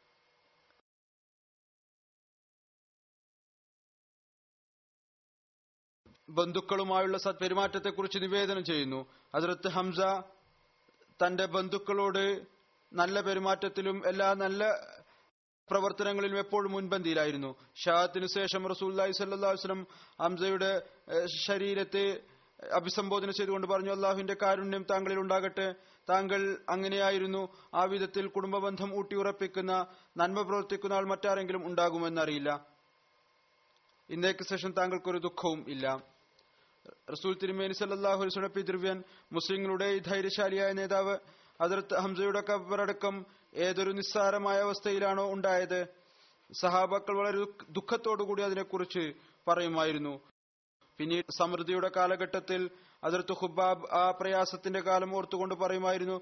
ബന്ധുക്കളുമായുള്ള സത്പെരുമാറ്റത്തെക്കുറിച്ച് നിവേദനം ചെയ്യുന്നു ഹസ്രത്ത് ഹംസ തന്റെ ബന്ധുക്കളോട് നല്ല പെരുമാറ്റത്തിലും എല്ലാ നല്ല പ്രവർത്തനങ്ങളിലും എപ്പോഴും മുൻപന്തിയിലായിരുന്നു ഷാഹത്തിനു ശേഷം റസൂല്ലായി സല്ലാ വസ്ലം ഹംസയുടെ ഏഹ്, ശരീരത്തെ അഭിസംബോധന ചെയ്തുകൊണ്ട് പറഞ്ഞു അള്ളാഹുവിന്റെ കാരുണ്യം താങ്കളിൽ ഉണ്ടാകട്ടെ താങ്കൾ അങ്ങനെയായിരുന്നു ആ വിധത്തിൽ കുടുംബബന്ധം ഊട്ടിയുറപ്പിക്കുന്ന നന്മ പ്രവർത്തിക്കുന്ന ആൾ മറ്റാരെങ്കിലും ഉണ്ടാകുമെന്നറിയില്ല ഇന്നേക്ക് ശേഷം താങ്കൾക്കൊരു ദുഃഖവും ഇല്ല റസൂൽ തിരുമേനി സല്ലല്ലാഹു അലൈഹി വസല്ലം പിതൃവ്യൻ മുസ്ലിങ്ങളുടെ ഈ ധൈര്യശാലിയായ നേതാവ് ഹദരത്ത് ഹംസയുടെ കബറടക്കം ഏതൊരു നിസ്സാരമായ അവസ്ഥയിലാണോ ഉണ്ടായത് സഹാബാക്കൾ വളരെ ദുഃഖ- ദുഃഖത്തോടുകൂടി അതിനെക്കുറിച്ച് പറയുമായിരുന്നു പിന്നീട് സമൃദ്ധിയുടെ കാലഘട്ടത്തിൽ അതിർത്ത് ഹുബാബ് ആ പ്രയാസത്തിന്റെ കാലം ഓർത്തുകൊണ്ട് പറയുമായിരുന്നു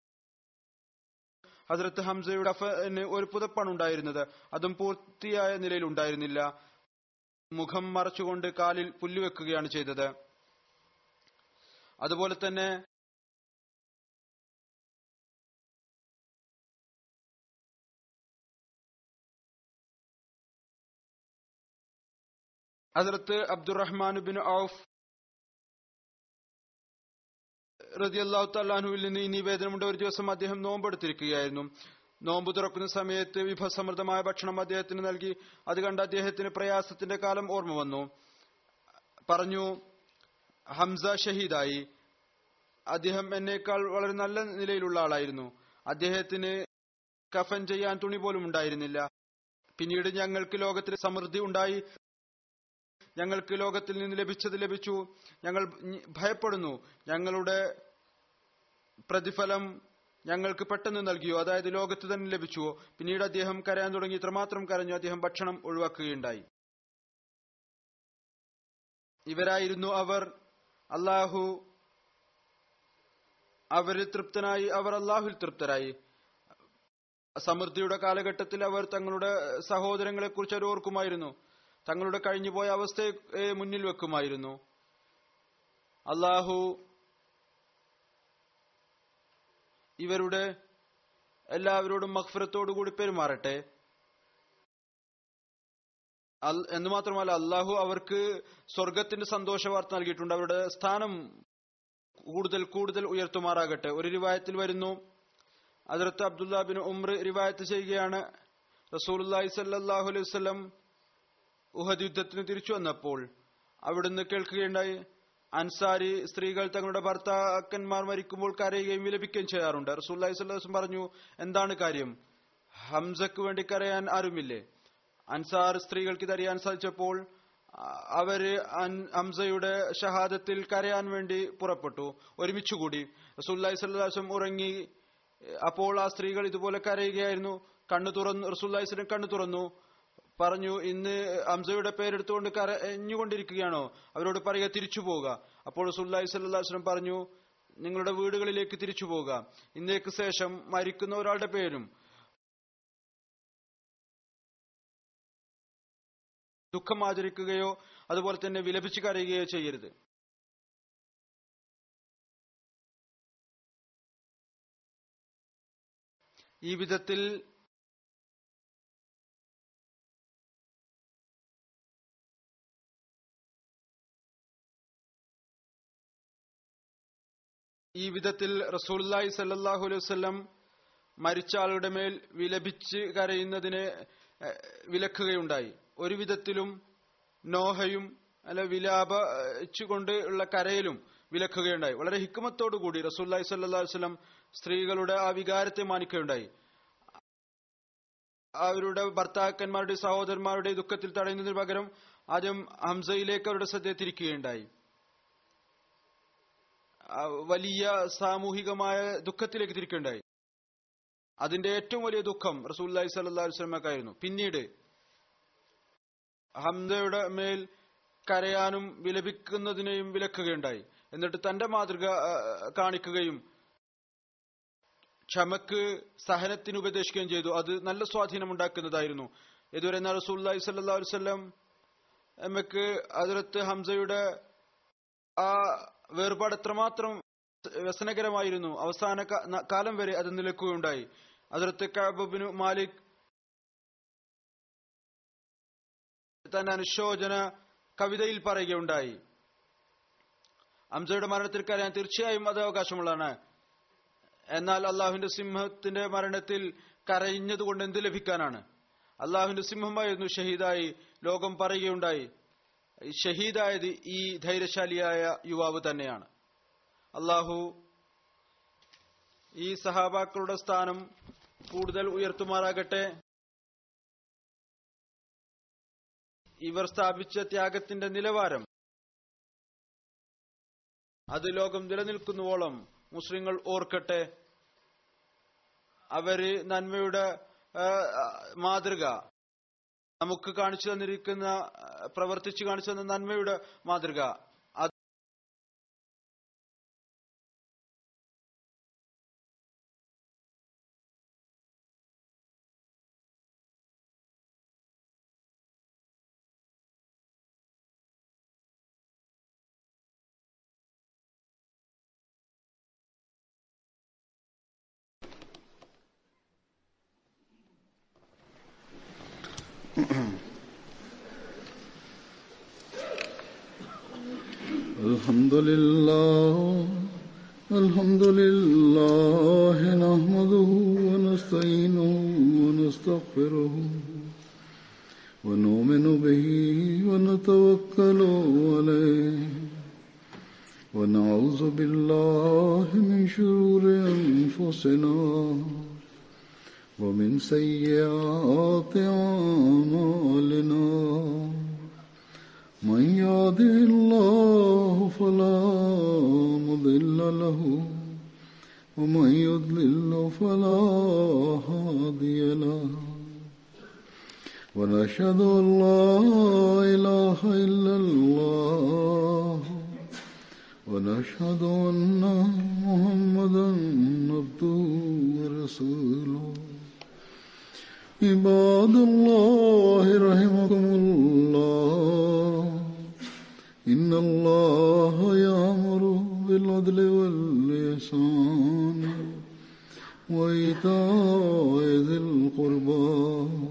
ഹസരത്ത് ഹംസയുടെ അഫന് ഒരു പുതപ്പാണ് ഉണ്ടായിരുന്നത് അതും പൂർത്തിയായ നിലയിൽ ഉണ്ടായിരുന്നില്ല മുഖം മറച്ചുകൊണ്ട് കാലിൽ പുല്ലുവെക്കുകയാണ് ചെയ്തത് അതുപോലെ തന്നെ ഹസരത്ത് അബ്ദുറഹ്മാൻ ബിൻ ഔഫ് റതിയല്ലാഹു തല്ലാഹുവിൽ നിന്ന് ഈ നിവേദനമുണ്ട് ഒരു ദിവസം അദ്ദേഹം നോമ്പെടുത്തിരിക്കുകയായിരുന്നു നോമ്പ് തുറക്കുന്ന സമയത്ത് വിഭവസമൃദ്ധമായ ഭക്ഷണം അദ്ദേഹത്തിന് നൽകി അത് കണ്ട് അദ്ദേഹത്തിന് പ്രയാസത്തിന്റെ കാലം ഓർമ്മ വന്നു പറഞ്ഞു ഹംസ ഷഹീദായി അദ്ദേഹം എന്നേക്കാൾ വളരെ നല്ല നിലയിലുള്ള ആളായിരുന്നു അദ്ദേഹത്തിന് കഫൻ ചെയ്യാൻ തുണി പോലും ഉണ്ടായിരുന്നില്ല പിന്നീട് ഞങ്ങൾക്ക് ലോകത്തിൽ സമൃദ്ധി ഉണ്ടായി ഞങ്ങൾക്ക് ലോകത്തിൽ നിന്ന് ലഭിച്ചത് ലഭിച്ചു ഞങ്ങൾ ഭയപ്പെടുന്നു ഞങ്ങളുടെ പ്രതിഫലം ഞങ്ങൾക്ക് പെട്ടെന്ന് നൽകിയോ അതായത് ലോകത്ത് തന്നെ ലഭിച്ചുവോ പിന്നീട് അദ്ദേഹം കരയാൻ തുടങ്ങി ഇത്രമാത്രം കരഞ്ഞു അദ്ദേഹം ഭക്ഷണം ഒഴിവാക്കുകയുണ്ടായി ഇവരായിരുന്നു അവർ അള്ളാഹു അവരിൽ തൃപ്തനായി അവർ അള്ളാഹുൽ തൃപ്തരായി സമൃദ്ധിയുടെ കാലഘട്ടത്തിൽ അവർ തങ്ങളുടെ സഹോദരങ്ങളെ കുറിച്ച് അവർ ഓർക്കുമായിരുന്നു തങ്ങളുടെ കഴിഞ്ഞുപോയ അവസ്ഥയെ മുന്നിൽ വെക്കുമായിരുന്നു അള്ളാഹു ഇവരുടെ എല്ലാവരോടും മഹ്ഫറത്തോടുകൂടി പെരുമാറട്ടെ അൽ- എന്ന് മാത്രമല്ല അള്ളാഹു അവർക്ക് സ്വർഗത്തിന്റെ സന്തോഷ വാർത്ത നൽകിയിട്ടുണ്ട് അവരുടെ സ്ഥാനം കൂടുതൽ കൂടുതൽ ഉയർത്തുമാറാകട്ടെ ഒരു റിവായത്തിൽ വരുന്നു അതിർത്ത് അബ്ദുല്ല ബിൻ ഉമ്ര റിവായത്ത് ചെയ്യുകയാണ് റസൂലുല്ലാഹി സല്ലല്ലാഹു അലൈഹി വസല്ലം ഉഹദ് യുദ്ധത്തിന് തിരിച്ചു വന്നപ്പോൾ അവിടുന്ന് കേൾക്കുകയുണ്ടായി അൻസാരി സ്ത്രീകൾ തങ്ങളുടെ ഭർത്താക്കന്മാർ മരിക്കുമ്പോൾ കരയുകയും വിലപിക്കുകയും ചെയ്യാറുണ്ട് റസൂല്ലാഹി സ്വല്ലല്ലാഹു അലൈഹി വസല്ലം പറഞ്ഞു എന്താണ് കാര്യം ഹംസക്ക് വേണ്ടി കരയാൻ ആരുമില്ലേ അൻസാർ സ്ത്രീകൾക്ക് ഇതറിയാൻ സാധിച്ചപ്പോൾ അ- അവര് അൻ- ഹംസയുടെ ഷഹാദത്തിൽ കരയാൻ വേണ്ടി പുറപ്പെട്ടു ഒരുമിച്ചുകൂടി റസൂല്ലാഹി സ്വല്ലല്ലാഹു അലൈഹി വസല്ലം ഉറങ്ങി അപ്പോൾ ആ സ്ത്രീകൾ ഇതുപോലെ കരയുകയായിരുന്നു കണ്ണു തുറന്നു റസൂല്ലാഹി സ്വലം കണ്ണു തുറന്നു പറഞ്ഞു ഇന്ന് ഹംസയുടെ പേരെടുത്തുകൊണ്ട് കരഞ്ഞുകൊണ്ടിരിക്കുകയാണോ അവരോട് പറയുക തിരിച്ചു പോവുക അപ്പോൾ റസൂല്ലാഹി സ്വല്ലല്ലാഹു അലൈഹി വസല്ലം പറഞ്ഞു നിങ്ങളുടെ വീടുകളിലേക്ക് തിരിച്ചു പോവുക ഇന്നേക്ക് ശേഷം മരിക്കുന്ന ഒരാളുടെ പേരും ദുഃഖം ആചരിക്കുകയോ അതുപോലെ തന്നെ വിലപിച്ച് കരയുകയോ ചെയ്യരുത് ഈ വിധത്തിൽ ഈ വിധത്തിൽ റസൂലുള്ളാഹി സല്ലല്ലാഹു അലൈഹി വസല്ലം മരിച്ച ആളുടെ മേൽ വിലപിച്ച് കരയുന്നതിനെ ഏഹ്, വിലക്കുകയുണ്ടായി ഒരു വിധത്തിലും നോഹയും അല്ല വിലാപിച്ചുകൊണ്ട് ഉള്ള കരയിലും വിലക്കുകയുണ്ടായി വളരെ ഹിക്കുമത്തോടുകൂടി റസൂല്ലായി സല്ലല്ലാഹു അലൈഹി വസല്ലം സ്ത്രീകളുടെ ആ വികാരത്തെ മാനിക്കുകയുണ്ടായി അവരുടെ ഭർത്താക്കന്മാരുടെ സഹോദരന്മാരുടെ ദുഃഖത്തിൽ തടയുന്നതിന് പകരം ആദ്യം ഹംസയിലേക്ക് അവരുടെ ശ്രദ്ധ തിരിക്കുകയുണ്ടായി ആ വലിയ സാമൂഹികമായ ദുഃഖത്തിലേക്ക് തിരിക്കുകയുണ്ടായി അതിന്റെ ഏറ്റവും വലിയ ദുഃഖം റസൂല്ലായി സല്ലല്ലാഹു അലൈഹി വസല്ലമക്കായിരുന്നു പിന്നീട് ഹംസയുടെ മേൽ കരയാനും വിലപിക്കുന്നതിനെയും വിലക്കുകയുണ്ടായി എന്നിട്ട് തന്റെ മാതൃക ആ, കാണിക്കുകയും ക്ഷമക്ക് സഹനത്തിന് ഉപദേശിക്കുകയും ചെയ്തു അത് നല്ല സ്വാധീനം ഉണ്ടാക്കുന്നതായിരുന്നു ഇതുവരെ എന്നാൽ റസൂല്ലായി സല്ലല്ലാഹു അലൈഹി വസല്ലം എമ്മക്ക് അതിലത്ത് ഹംസയുടെ ആ വേർപാട് എത്രമാത്രം വ്യസനകരമായിരുന്നു അവസാന കാ- ന- കാലം വരെ അത് നിലക്കുകയുണ്ടായി അതിലത്ത് കഅബിനു മാലിക് തന്റെ അനുശോചന കവിതയിൽ പറയുകയുണ്ടായി ഹംസയുടെ മരണത്തിൽ കരയാൻ തീർച്ചയായും അത് അവകാശമുള്ളതാണ് എന്നാൽ അള്ളാഹുവിന്റെ സിംഹത്തിന്റെ മരണത്തിൽ കരയിഞ്ഞതുകൊണ്ട് എന്ത് ലഭിക്കാനാണ് അള്ളാഹുവിന്റെ സിംഹമായിരുന്നു ഷഹീദായി ലോകം പറയുകയുണ്ടായി ഷഹീദായത് ഈ ധൈര്യശാലിയായ യുവാവ് തന്നെയാണ് അള്ളാഹു ഈ സഹാബാക്കളുടെ സ്ഥാനം കൂടുതൽ ഉയർത്തുമാറാകട്ടെ ഇവർ സ്ഥാപിച്ച ത്യാഗത്തിന്റെ നിലവാരം അത് ലോകം നിലനിൽക്കുന്നുവോളം മുസ്ലിങ്ങൾ ഓർക്കട്ടെ അവര് നന്മയുടെ ആ, ആ, മാതൃക നമുക്ക് കാണിച്ചു തന്നിരിക്കുന്ന ആ, പ്രവർത്തിച്ചു കാണിച്ചു തന്ന നന്മയുടെ മാതൃക അത് الحمد لله الحمد لله نحمده ونستعينه ونستغفره ونؤمن به ونتوكل عليه ونعوذ بالله من شرور أنفسنا ومن سيئات أعمالنا من يهده الله فلا مضل له ومن يضلل فلا هادي له ونشهد أن لا إله إلا الله ونشهد أن محمدا عبده ورسوله عباد الله رحمكم الله إن الله يأمر بالعدل واللسان وإيتاء ذي القربى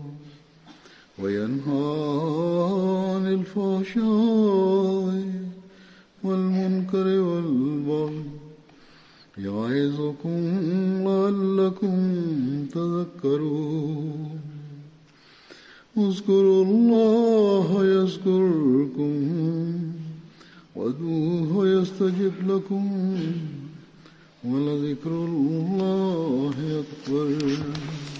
وينهى عن الفحشاء والمنكر والبغي يعظكم لعلكم تذكرون اذكروا الله يذكركم وادعوه يستجب لكم ولذكر الله أكبر